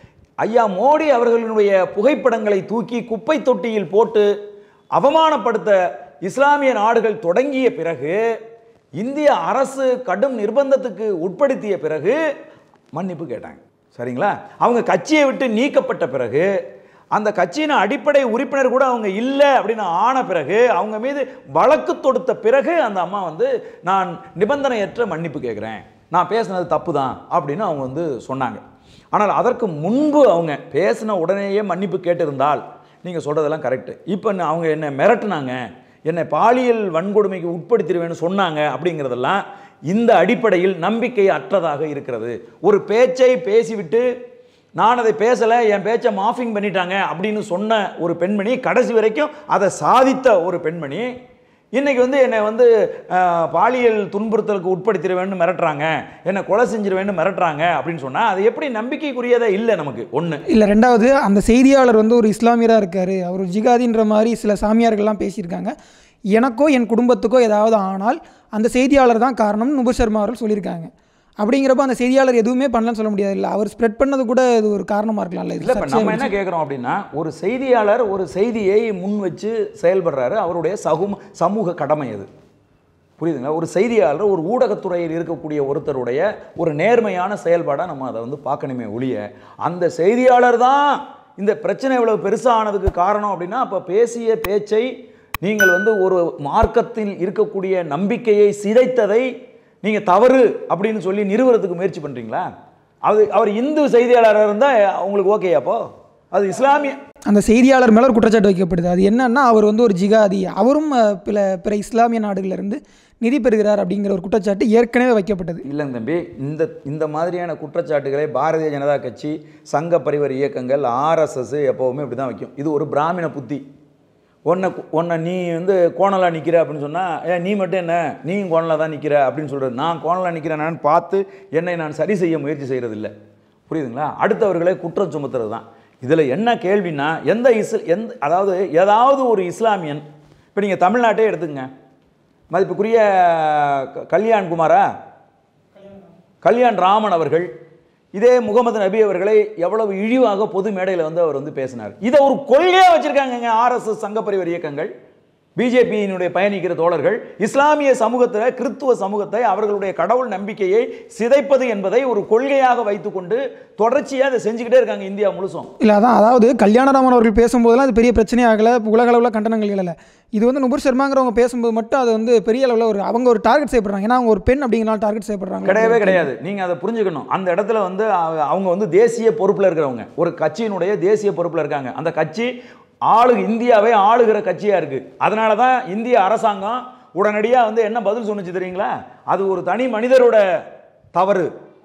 ஐயா மோடி அவர்களினுடைய புகைப்படங்களை தூக்கி குப்பை தொட்டியில் போட்டு அவமானப்படுத்த இஸ்லாமிய நாடுகள் தொடங்கிய பிறகு இந்திய அரசு கடும் நிர்பந்தத்துக்கு உட்படுத்திய பிறகு மன்னிப்பு கேட்டாங்க சரிங்களா அவங்க கட்சியை விட்டு நீக்கப்பட்ட பிறகு அந்த கட்சியின் அடிப்படை உறுப்பினர் கூட அவங்க இல்லை அப்படின்னு ஆன பிறகு அவங்க மீது வழக்கு தொடுத்த பிறகு அந்த அம்மா வந்து நான் நிபந்தனையற்ற மன்னிப்பு கேட்குறேன் நான் பேசுனது தப்பு தான் அப்படின்னு அவங்க வந்து சொன்னாங்க ஆனால் அதற்கு முன்பு அவங்க பேசின உடனேயே மன்னிப்பு கேட்டிருந்தால் நீங்கள் சொல்கிறதெல்லாம் கரெக்டு இப்போ அவங்க என்னை மிரட்டுனாங்க என்னை பாலியல் வன்கொடுமைக்கு உட்படுத்திடுவேன்னு சொன்னாங்க அப்படிங்கிறதெல்லாம் இந்த அடிப்படையில் நம்பிக்கை அற்றதாக இருக்கிறது ஒரு பேச்சை பேசிவிட்டு நான் அதை பேசலை என் பேச்சை மாஃபிங் பண்ணிட்டாங்க அப்படின்னு சொன்ன ஒரு பெண்மணி கடைசி வரைக்கும் அதை சாதித்த ஒரு பெண்மணி இன்னைக்கு வந்து என்னை வந்து அஹ், பாலியல் துன்புறுத்தலுக்கு உட்படுத்திடுவேன்னு மிரட்டுறாங்க என்னை கொலை செஞ்சிருவேன்னு மிரட்டுறாங்க அப்படின்னு சொன்னால் அது எப்படி நம்பிக்கைக்குரியதே இல்லை நமக்கு ஒன்று இல்லை ரெண்டாவது அந்த செய்தியாளர் வந்து ஒரு இஸ்லாமியராக இருக்கார் அவர் ஒரு ஜிகாதின்ற மாதிரி சில சாமியார்கள்லாம் பேசியிருக்காங்க எனக்கோ என் குடும்பத்துக்கோ ஏதாவது ஆனால் அந்த செய்தியாளர் தான் காரணம்னு நுபு சர்மா அவர்கள் சொல்லியிருக்காங்க அப்படிங்கிறப்ப அந்த செய்தியாளர் எதுவுமே பண்ணலன்னு சொல்ல முடியாது இல்லை அவர் ஸ்ப்ரெட் பண்ணது கூட இது ஒரு காரணமாக இருக்கலாம்ல இது இல்லை இப்போ சர்ச்சையா நம்ம என்ன கேட்குறோம் அப்படின்னா ஒரு செய்தியாளர் ஒரு செய்தியை முன் வச்சு செயல்படுறாரு அவருடைய சகும் சமூக கடமை அது புரியுதுங்களா ஒரு செய்தியாளர் ஒரு ஊடகத்துறையில் இருக்கக்கூடிய ஒருத்தருடைய ஒரு நேர்மையான செயல்பாடாக நம்ம அதை வந்து பார்க்கணுமே ஒழிய அந்த செய்தியாளர் தான் இந்த பிரச்சனை இவ்வளவு பெருசானதுக்கு காரணம் அப்படின்னா அப்போ பேசிய பேச்சை நீங்கள் வந்து ஒரு மார்க்கத்தில் இருக்கக்கூடிய நம்பிக்கையை சிதைத்ததை நீங்கள் தவறு அப்படின்னு சொல்லி நிறுவனத்துக்கு முயற்சி பண்ணுறீங்களா அது அவர் இந்து செய்தியாளராக இருந்தால் உங்களுக்கு ஓகே அப்போ அது இஸ்லாமிய அந்த செய்தியாளர் மேலே ஒரு குற்றச்சாட்டு வைக்கப்படுது அது என்னன்னா அவர் வந்து ஒரு ஜிகாதி அவரும் அஹ், பிற பிற இஸ்லாமிய நாடுகளிலிருந்து நிதி பெறுகிறார் அப்படிங்கிற ஒரு குற்றச்சாட்டு ஏற்கனவே வைக்கப்பட்டது இல்லைங்க தம்பி இந்த இந்த மாதிரியான குற்றச்சாட்டுகளை பாரதிய ஜனதா கட்சி சங்க பரிவர் இயக்கங்கள் ஆர்எஸ்எஸ் எப்போவுமே இப்படி தான் வைக்கும் இது ஒரு பிராமண புத்தி உன்னை உன்னை நீ வந்து கோணலாக நிற்கிற அப்படின்னு சொன்னால் ஏன் நீ மட்டும் என்ன நீயும் கோணலாக தான் நிற்கிற அப்படின்னு சொல்கிறது நான் கோணலாக நிற்கிறேனான்னு பார்த்து என்னை நான் சரி செய்ய முயற்சி செய்கிறது இல்லை புரியுதுங்களா அடுத்தவர்களை குற்றம் சுமத்துறது தான் இதில் என்ன கேள்வின்னா எந்த இஸ் எந்த அதாவது ஏதாவது ஒரு இஸ்லாமியன் இப்போ நீங்கள் தமிழ்நாட்டே எடுத்துக்கங்க மதிப்புக்குரிய க- கல்யாண் குமாரா கல்யாண் ராமன் அவர்கள் இதே முகமது நபி அவர்களை எவ்வளவு இழிவாக பொது மேடையில் வந்து அவர் வந்து பேசினார் இதை ஒரு கொள்கையாக வச்சிருக்காங்கங்க ஆர்எஸ்எஸ் சங்கப்பரிவர் இயக்கங்கள் பிஜேபியினுடைய பயணிக்கிற தோழர்கள் இஸ்லாமிய சமூகத்தில் கிறித்துவ சமூகத்தை அவர்களுடைய கடவுள் நம்பிக்கையை சிதைப்பது என்பதை ஒரு கொள்கையாக வைத்துக்கொண்டு தொடர்ச்சியாக அதை செஞ்சுக்கிட்டே இருக்காங்க இந்தியா முழுசும் இல்லை அதான் அதாவது கல்யாணராமன் அவர்கள் பேசும்போதெல்லாம் அது பெரிய பிரச்சனையாகலை உலக அளவில் கண்டனங்கள் இல்லை இது வந்து நுபுர் சர்மாங்கிறவங்க பேசும்போது மட்டும் அது வந்து பெரிய அளவில் ஒரு அவங்க ஒரு டார்கெட் செய்யப்படுறாங்க ஏன்னா அவங்க ஒரு பெண் அப்படிங்கிறனால டார்கெட் செய்யப்படுறாங்க கிடையவே கிடையாது நீங்கள் அதை புரிஞ்சுக்கணும் அந்த இடத்துல வந்து அவ- அவங்க வந்து தேசிய பொறுப்பில் இருக்கிறவங்க ஒரு கட்சியினுடைய தேசிய பொறுப்பில் இருக்காங்க அந்த கட்சி ஆளு இந்தியாவை ஆளுகிற கட்சியாக இருக்குது அதனால தான் இந்திய அரசாங்கம் உடனடியாக வந்து என்ன பதில் சொன்னுச்சு தெரியுங்களா அது ஒரு தனி மனிதரோட தவறு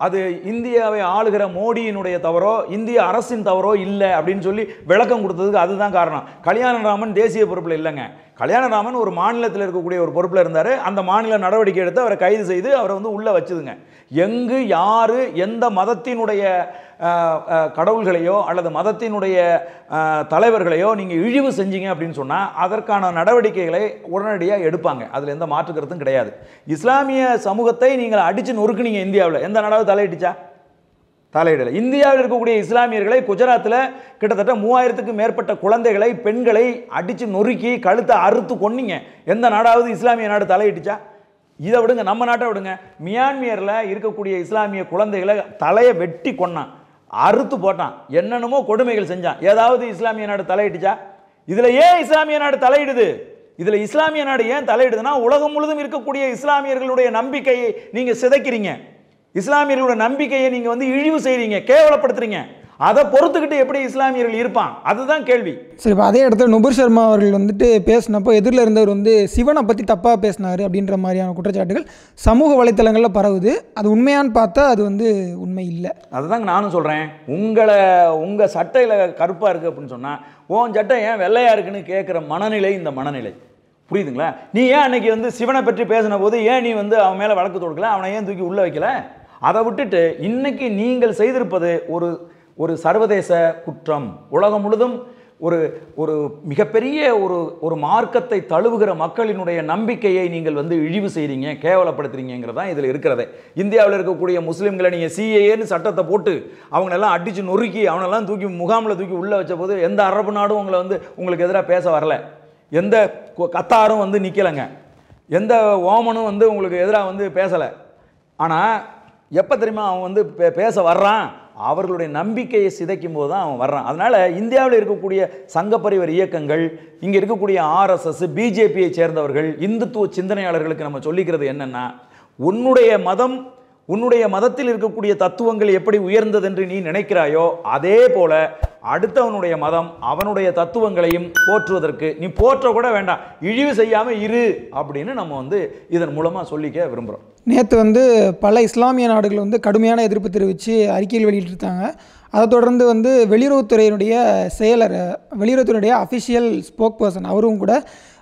அது இந்தியாவை ஆளுகிற மோடியினுடைய தவறோ இந்திய அரசின் தவறோ இல்லை அப்படின்னு சொல்லி விளக்கம் கொடுத்ததுக்கு அதுதான் காரணம் கல்யாணராமன் தேசிய பொறுப்பில் இல்லைங்க கல்யாணராமன் ஒரு மாநிலத்தில் இருக்கக்கூடிய ஒரு பொறுப்பில் இருந்தார் அந்த மாநில நடவடிக்கை எடுத்து அவரை கைது செய்து அவரை வந்து உள்ளே வச்சுதுங்க எங்கு யார் எந்த மதத்தினுடைய அஹ், அஹ், கடவுள்களையோ அல்லது மதத்தினுடைய அஹ், தலைவர்களையோ நீங்கள் இழிவு செஞ்சீங்க அப்படின்னு சொன்னால் அதற்கான நடவடிக்கைகளை உடனடியாக எடுப்பாங்க அதில் எந்த மாற்று கருத்தும் கிடையாது இஸ்லாமிய சமூகத்தை நீங்கள் அடித்து நொறுக்குனீங்க இந்தியாவில் எந்த நாடாவது தலையிட்டுச்சா தலையிடலை இந்தியாவில் இருக்கக்கூடிய இஸ்லாமியர்களை குஜராத்தில் கிட்டத்தட்ட மூவாயிரத்துக்கும் மேற்பட்ட குழந்தைகளை பெண்களை அடித்து நொறுக்கி கழுத்தை அறுத்து கொன்னீங்க எந்த நாடாவது இஸ்லாமிய நாடு தலையிட்டுச்சா இதை விடுங்க நம்ம நாட்டை விடுங்க மியான்மியரில் இருக்கக்கூடிய இஸ்லாமிய குழந்தைகளை தலையை வெட்டி கொன்னான் அறுத்து போட்டான் என்னென்னமோ கொடுமைகள் செஞ்சான் ஏதாவது இஸ்லாமிய நாடு தலையிட்டுச்சா இதில் ஏன் இஸ்லாமிய நாடு தலையிடுது இதில் இஸ்லாமிய நாடு ஏன் தலையிடுதுன்னா உலகம் முழுதும் இருக்கக்கூடிய இஸ்லாமியர்களுடைய நம்பிக்கையை நீங்கள் சிதைக்கிறீங்க இஸ்லாமியர்களோட நம்பிக்கையை நீங்க வந்து இழிவு செய்றீங்க கேவலப்படுத்துறீங்க அதை பொறுத்துக்கிட்டு எப்படி இஸ்லாமியர்கள் இருப்பான் அதுதான் கேள்வி சரி இப்போ அதே இடத்துல நுபுர் சர்மா அவர்கள் வந்துட்டு பேசினப்போ எதிரில் இருந்தவர் வந்து சிவனை பற்றி தப்பாக பேசினார் அப்படின்ற மாதிரியான குற்றச்சாட்டுகள் சமூக வலைத்தளங்களில் பரவுது அது உண்மையான்னு பார்த்தா அது வந்து உண்மை இல்லை அதுதாங்க நானும் சொல்றேன் உங்களை உங்க சட்டையில கருப்பா இருக்கு அப்படின்னு சொன்னா உன் சட்டை ஏன் வெள்ளையா இருக்குன்னு கேட்குற மனநிலை இந்த மனநிலை புரியுதுங்களா நீ ஏன் அன்னைக்கு வந்து சிவனை பற்றி பேசின போது ஏன் நீ வந்து அவன் மேலே வழக்கு தொடுக்கல அவனை ஏன் தூக்கி உள்ள வைக்கல அதை விட்டுட்டு இன்னைக்கு நீங்கள் செய்திருப்பது ஒரு ஒரு சர்வதேச குற்றம் உலகம் முழுதும் ஒரு ஒரு மிகப்பெரிய ஒரு ஒரு மார்க்கத்தை தழுவுகிற மக்களினுடைய நம்பிக்கையை நீங்கள் வந்து இழிவு செய்கிறீங்க கேவலப்படுத்துறீங்கிறது தான் இதில் இருக்கிறதே இந்தியாவில் இருக்கக்கூடிய முஸ்லீம்களை நீங்கள் சிஏஏன்னு சட்டத்தை போட்டு அவங்களெல்லாம் அடித்து நொறுக்கி அவனெல்லாம் தூக்கி முகாமில் தூக்கி உள்ளே வச்ச போது எந்த அரபு நாடும் உங்களை வந்து உங்களுக்கு எதிராக பேச வரல எந்த கு- கத்தாரும் வந்து நிற்கலைங்க எந்த ஓமனும் வந்து உங்களுக்கு எதிராக வந்து பேசலை ஆனால் எப்போ தெரியுமா அவன் வந்து பே- பேச வர்றான் அவர்களுடைய நம்பிக்கையை சிதைக்கும் போது தான் அவன் வர்றான் அதனால் இந்தியாவில் இருக்கக்கூடிய சங்க பரிவர் இயக்கங்கள் இங்கே இருக்கக்கூடிய ஆர்எஸ்எஸ் பிஜேபியை சேர்ந்தவர்கள் இந்துத்துவ சிந்தனையாளர்களுக்கு நம்ம சொல்லிக்கிறது என்னென்னா உன்னுடைய மதம் உன்னுடைய மதத்தில் இருக்கக்கூடிய தத்துவங்கள் எப்படி உயர்ந்தது என்று நீ நினைக்கிறாயோ அதே போல அடுத்தவனுடைய மதம் அவனுடைய தத்துவங்களையும் போற்றுவதற்கு நீ போற்ற கூட வேண்டாம் இழிவு செய்யாம இரு அப்படின்னு நம்ம வந்து இதன் மூலமா சொல்லிக்க விரும்புகிறோம் நேற்று வந்து பல இஸ்லாமிய நாடுகள் வந்து கடுமையான எதிர்ப்பு தெரிவித்து அறிக்கையில் வெளியிட்டிருந்தாங்க அதை தொடர்ந்து வந்து வெளியுறவுத்துறையினுடைய செயலர் வெளியுறவுத்துறையுடைய அஃபிஷியல் ஸ்போக் பர்சன் அவரும் கூட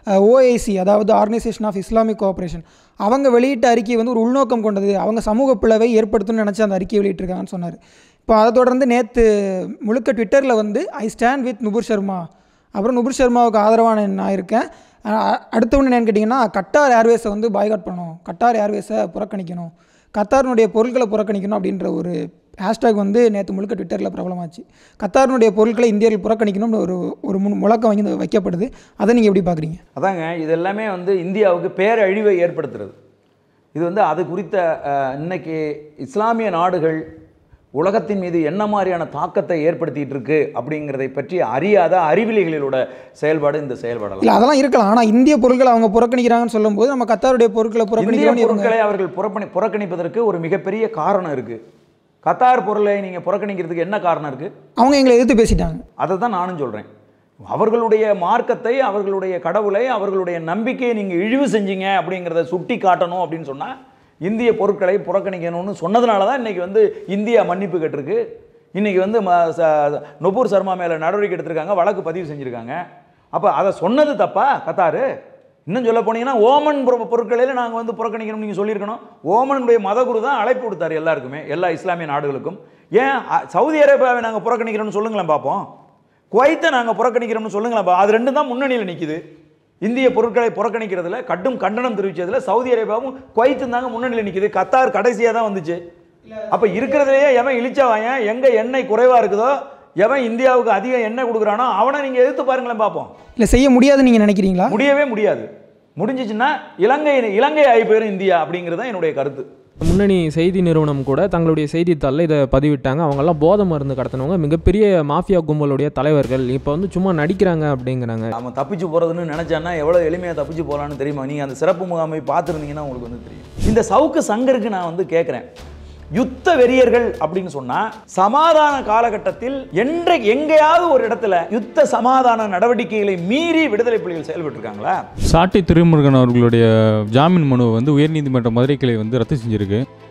ஓஐசி அதாவது ஆர்கனைசேஷன் ஆஃப் இஸ்லாமிக் கோஆப்ரேஷன் அவங்க வெளியிட்ட அறிக்கை வந்து ஒரு உள்நோக்கம் கொண்டது அவங்க சமூக பிளவை ஏற்படுத்தும்னு நினச்சி அந்த அறிக்கையை வெளியிட்டிருக்காங்கன்னு சொன்னார் இப்போ அதை தொடர்ந்து நேற்று முழுக்க ட்விட்டரில் வந்து I stand with Nupur Sharma அப்புறம் நுபுர் சர்மாவுக்கு ஆதரவான நான் இருக்கேன் அஹ் அடுத்த ஒன்று என்னன்னு கேட்டிங்கன்னா கட்டார் ஏர்வேஸை வந்து பாய்காட் பண்ணணும் கட்டார் ஏர்வேஸை புறக்கணிக்கணும் கத்தாரினுடைய பொருட்களை புறக்கணிக்கணும் அப்படின்ற ஒரு ஹேஷ்டேக் வந்து நேற்று முழுக்க ட்விட்டரில் பிரபலமாச்சு கத்தாரினுடைய பொருட்களை இந்தியர்கள் புறக்கணிக்கணும்னு ஒரு ஒரு முன் முழக்கம் வாங்கி வைக்கப்படுது அதை நீங்கள் எப்படி பார்க்குறீங்க அதாங்க இது எல்லாமே வந்து இந்தியாவுக்கு பேரழிவை ஏற்படுத்துறது இது வந்து அது குறித்த அஹ், இன்னைக்கு இஸ்லாமிய நாடுகள் உலகத்தின் மீது என்ன மாதிரியான தாக்கத்தை ஏற்படுத்திட்டு இருக்கு அப்படிங்கிறதை பற்றி அறியாத அறிவிலிகளோட செயல்பாடு இந்த செயல்பாடலாம் இல்லை அதெல்லாம் இருக்கலாம் ஆனால் இந்திய பொருட்களை அவங்க புறக்கணிக்கிறாங்கன்னு சொல்லும்போது நம்ம கத்தாருடைய பொருட்களை இந்திய புறக்கணிக்கிறோம்னு இவங்க பொருட்களை அவர்கள் புறப்பணி புறக்கணிப்பதற்கு ஒரு மிகப்பெரிய காரணம் இருக்கு கத்தார் பொருளை நீங்க புறக்கணிக்கிறதுக்கு என்ன காரணம் இருக்கு அவங்க எங்களை எதிர்த்து பேசிட்டாங்க அதை தான் நானும் சொல்கிறேன் அவர்களுடைய மார்க்கத்தை அவர்களுடைய கடவுளை அவர்களுடைய நம்பிக்கையை நீங்கள் இழிவு செஞ்சீங்க அப்படிங்கிறத சுட்டி காட்டணும் அப்படின்னு சொன்னால் இந்திய பொருட்களை புறக்கணிக்கணும்னு சொன்னதுனால தான் இன்றைக்கி வந்து இந்தியா மன்னிப்பு கேட்டிருக்கு இன்றைக்கி வந்து ம ச- நுபுர் சர்மா மேலே நடவடிக்கை எடுத்திருக்காங்க வழக்கு பதிவு செஞ்சுருக்காங்க அப்போ அதை சொன்னது தப்பா கத்தாரு இன்னும் சொல்ல போனீங்கன்னா ஓமன் பொரு- பொருட்களில் நாங்கள் வந்து புறக்கணிக்கணும்னு நீங்கள் சொல்லியிருக்கணும் ஓமனுடைய மதகுரு தான் அழைப்பு கொடுத்தாரு எல்லாருக்குமே எல்லா இஸ்லாமிய நாடுகளுக்கும் ஏன் அ- சவுதி அரேபியாவை நாங்கள் புறக்கணிக்கிறோம்னு சொல்லுங்களேன் பார்ப்போம் குவைத்தை நாங்கள் புறக்கணிக்கிறோம்னு சொல்லுங்களேன் பா. அது ரெண்டும் தான் முன்னணியில் நிற்கிது இந்திய பொருட்களை புறக்கணிக்கிறதுல கடும் கண்டனம் தெரிவிச்சதுல சவுதி அரேபியாவும் குவைத்தும் தாங்க முன்னணியில் நிற்கிது கத்தார் கடைசியாக தான் வந்துச்சு அப்போ இருக்கிறதுலையே எவன் இழிச்சவாயன் எங்கே எண்ணெய் குறைவாக இருக்குதோ எவன் இந்தியாவுக்கு அதிக எண்ணெய் கொடுக்குறானோ அவனை நீங்கள் எதிர்த்து பாருங்களேன் பார்ப்போம் இல்லை செய்ய முடியாதுன்னு நீங்கள் நினைக்கிறீங்களா முடியவே முடியாது முடிஞ்சிச்சுன்னா இலங்கை இலங்கை ஆகி போயிடும் இந்தியா அப்படிங்கிறது தான் என்னுடைய கருத்து முன்னணி செய்தி நிறுவனம் கூட தங்களுடைய செய்தித்தாளில் இதை பதிவிட்டாங்க அவங்கெல்லாம் போதை மருந்து கடத்தினவங்க மிகப்பெரிய மாஃபியா கும்பலுடைய தலைவர்கள் இப்போ வந்து சும்மா நடிக்கிறாங்க அப்படிங்கிறாங்க அவன் தப்பிச்சு போகிறதுன்னு நினச்சான்னா எவ்வளோ எளிமையாக தப்பிச்சு போகலான்னு தெரியுமா நீங்கள் அந்த சிறப்பு முகாமை பார்த்துருந்தீங்கன்னா உங்களுக்கு வந்து தெரியும் இந்த சவுக்கு சங்கருக்கு நான் வந்து கேட்குறேன் யுத்த வெறியர்கள் அப்படின்னு சொன்னா சமாதான காலகட்டத்தில் என்ற எங்கேயாவது ஒரு இடத்துல யுத்த சமாதான நடவடிக்கைகளை மீறி விடுதலை புலிகள் செயல்பட்டு இருக்காங்களா சாட்டை திருமுருகன் அவர்களுடைய ஜாமீன் மனுவை வந்து உயர்நீதிமன்ற மதுரை கிளை வந்து ரத்து செஞ்சிருக்கு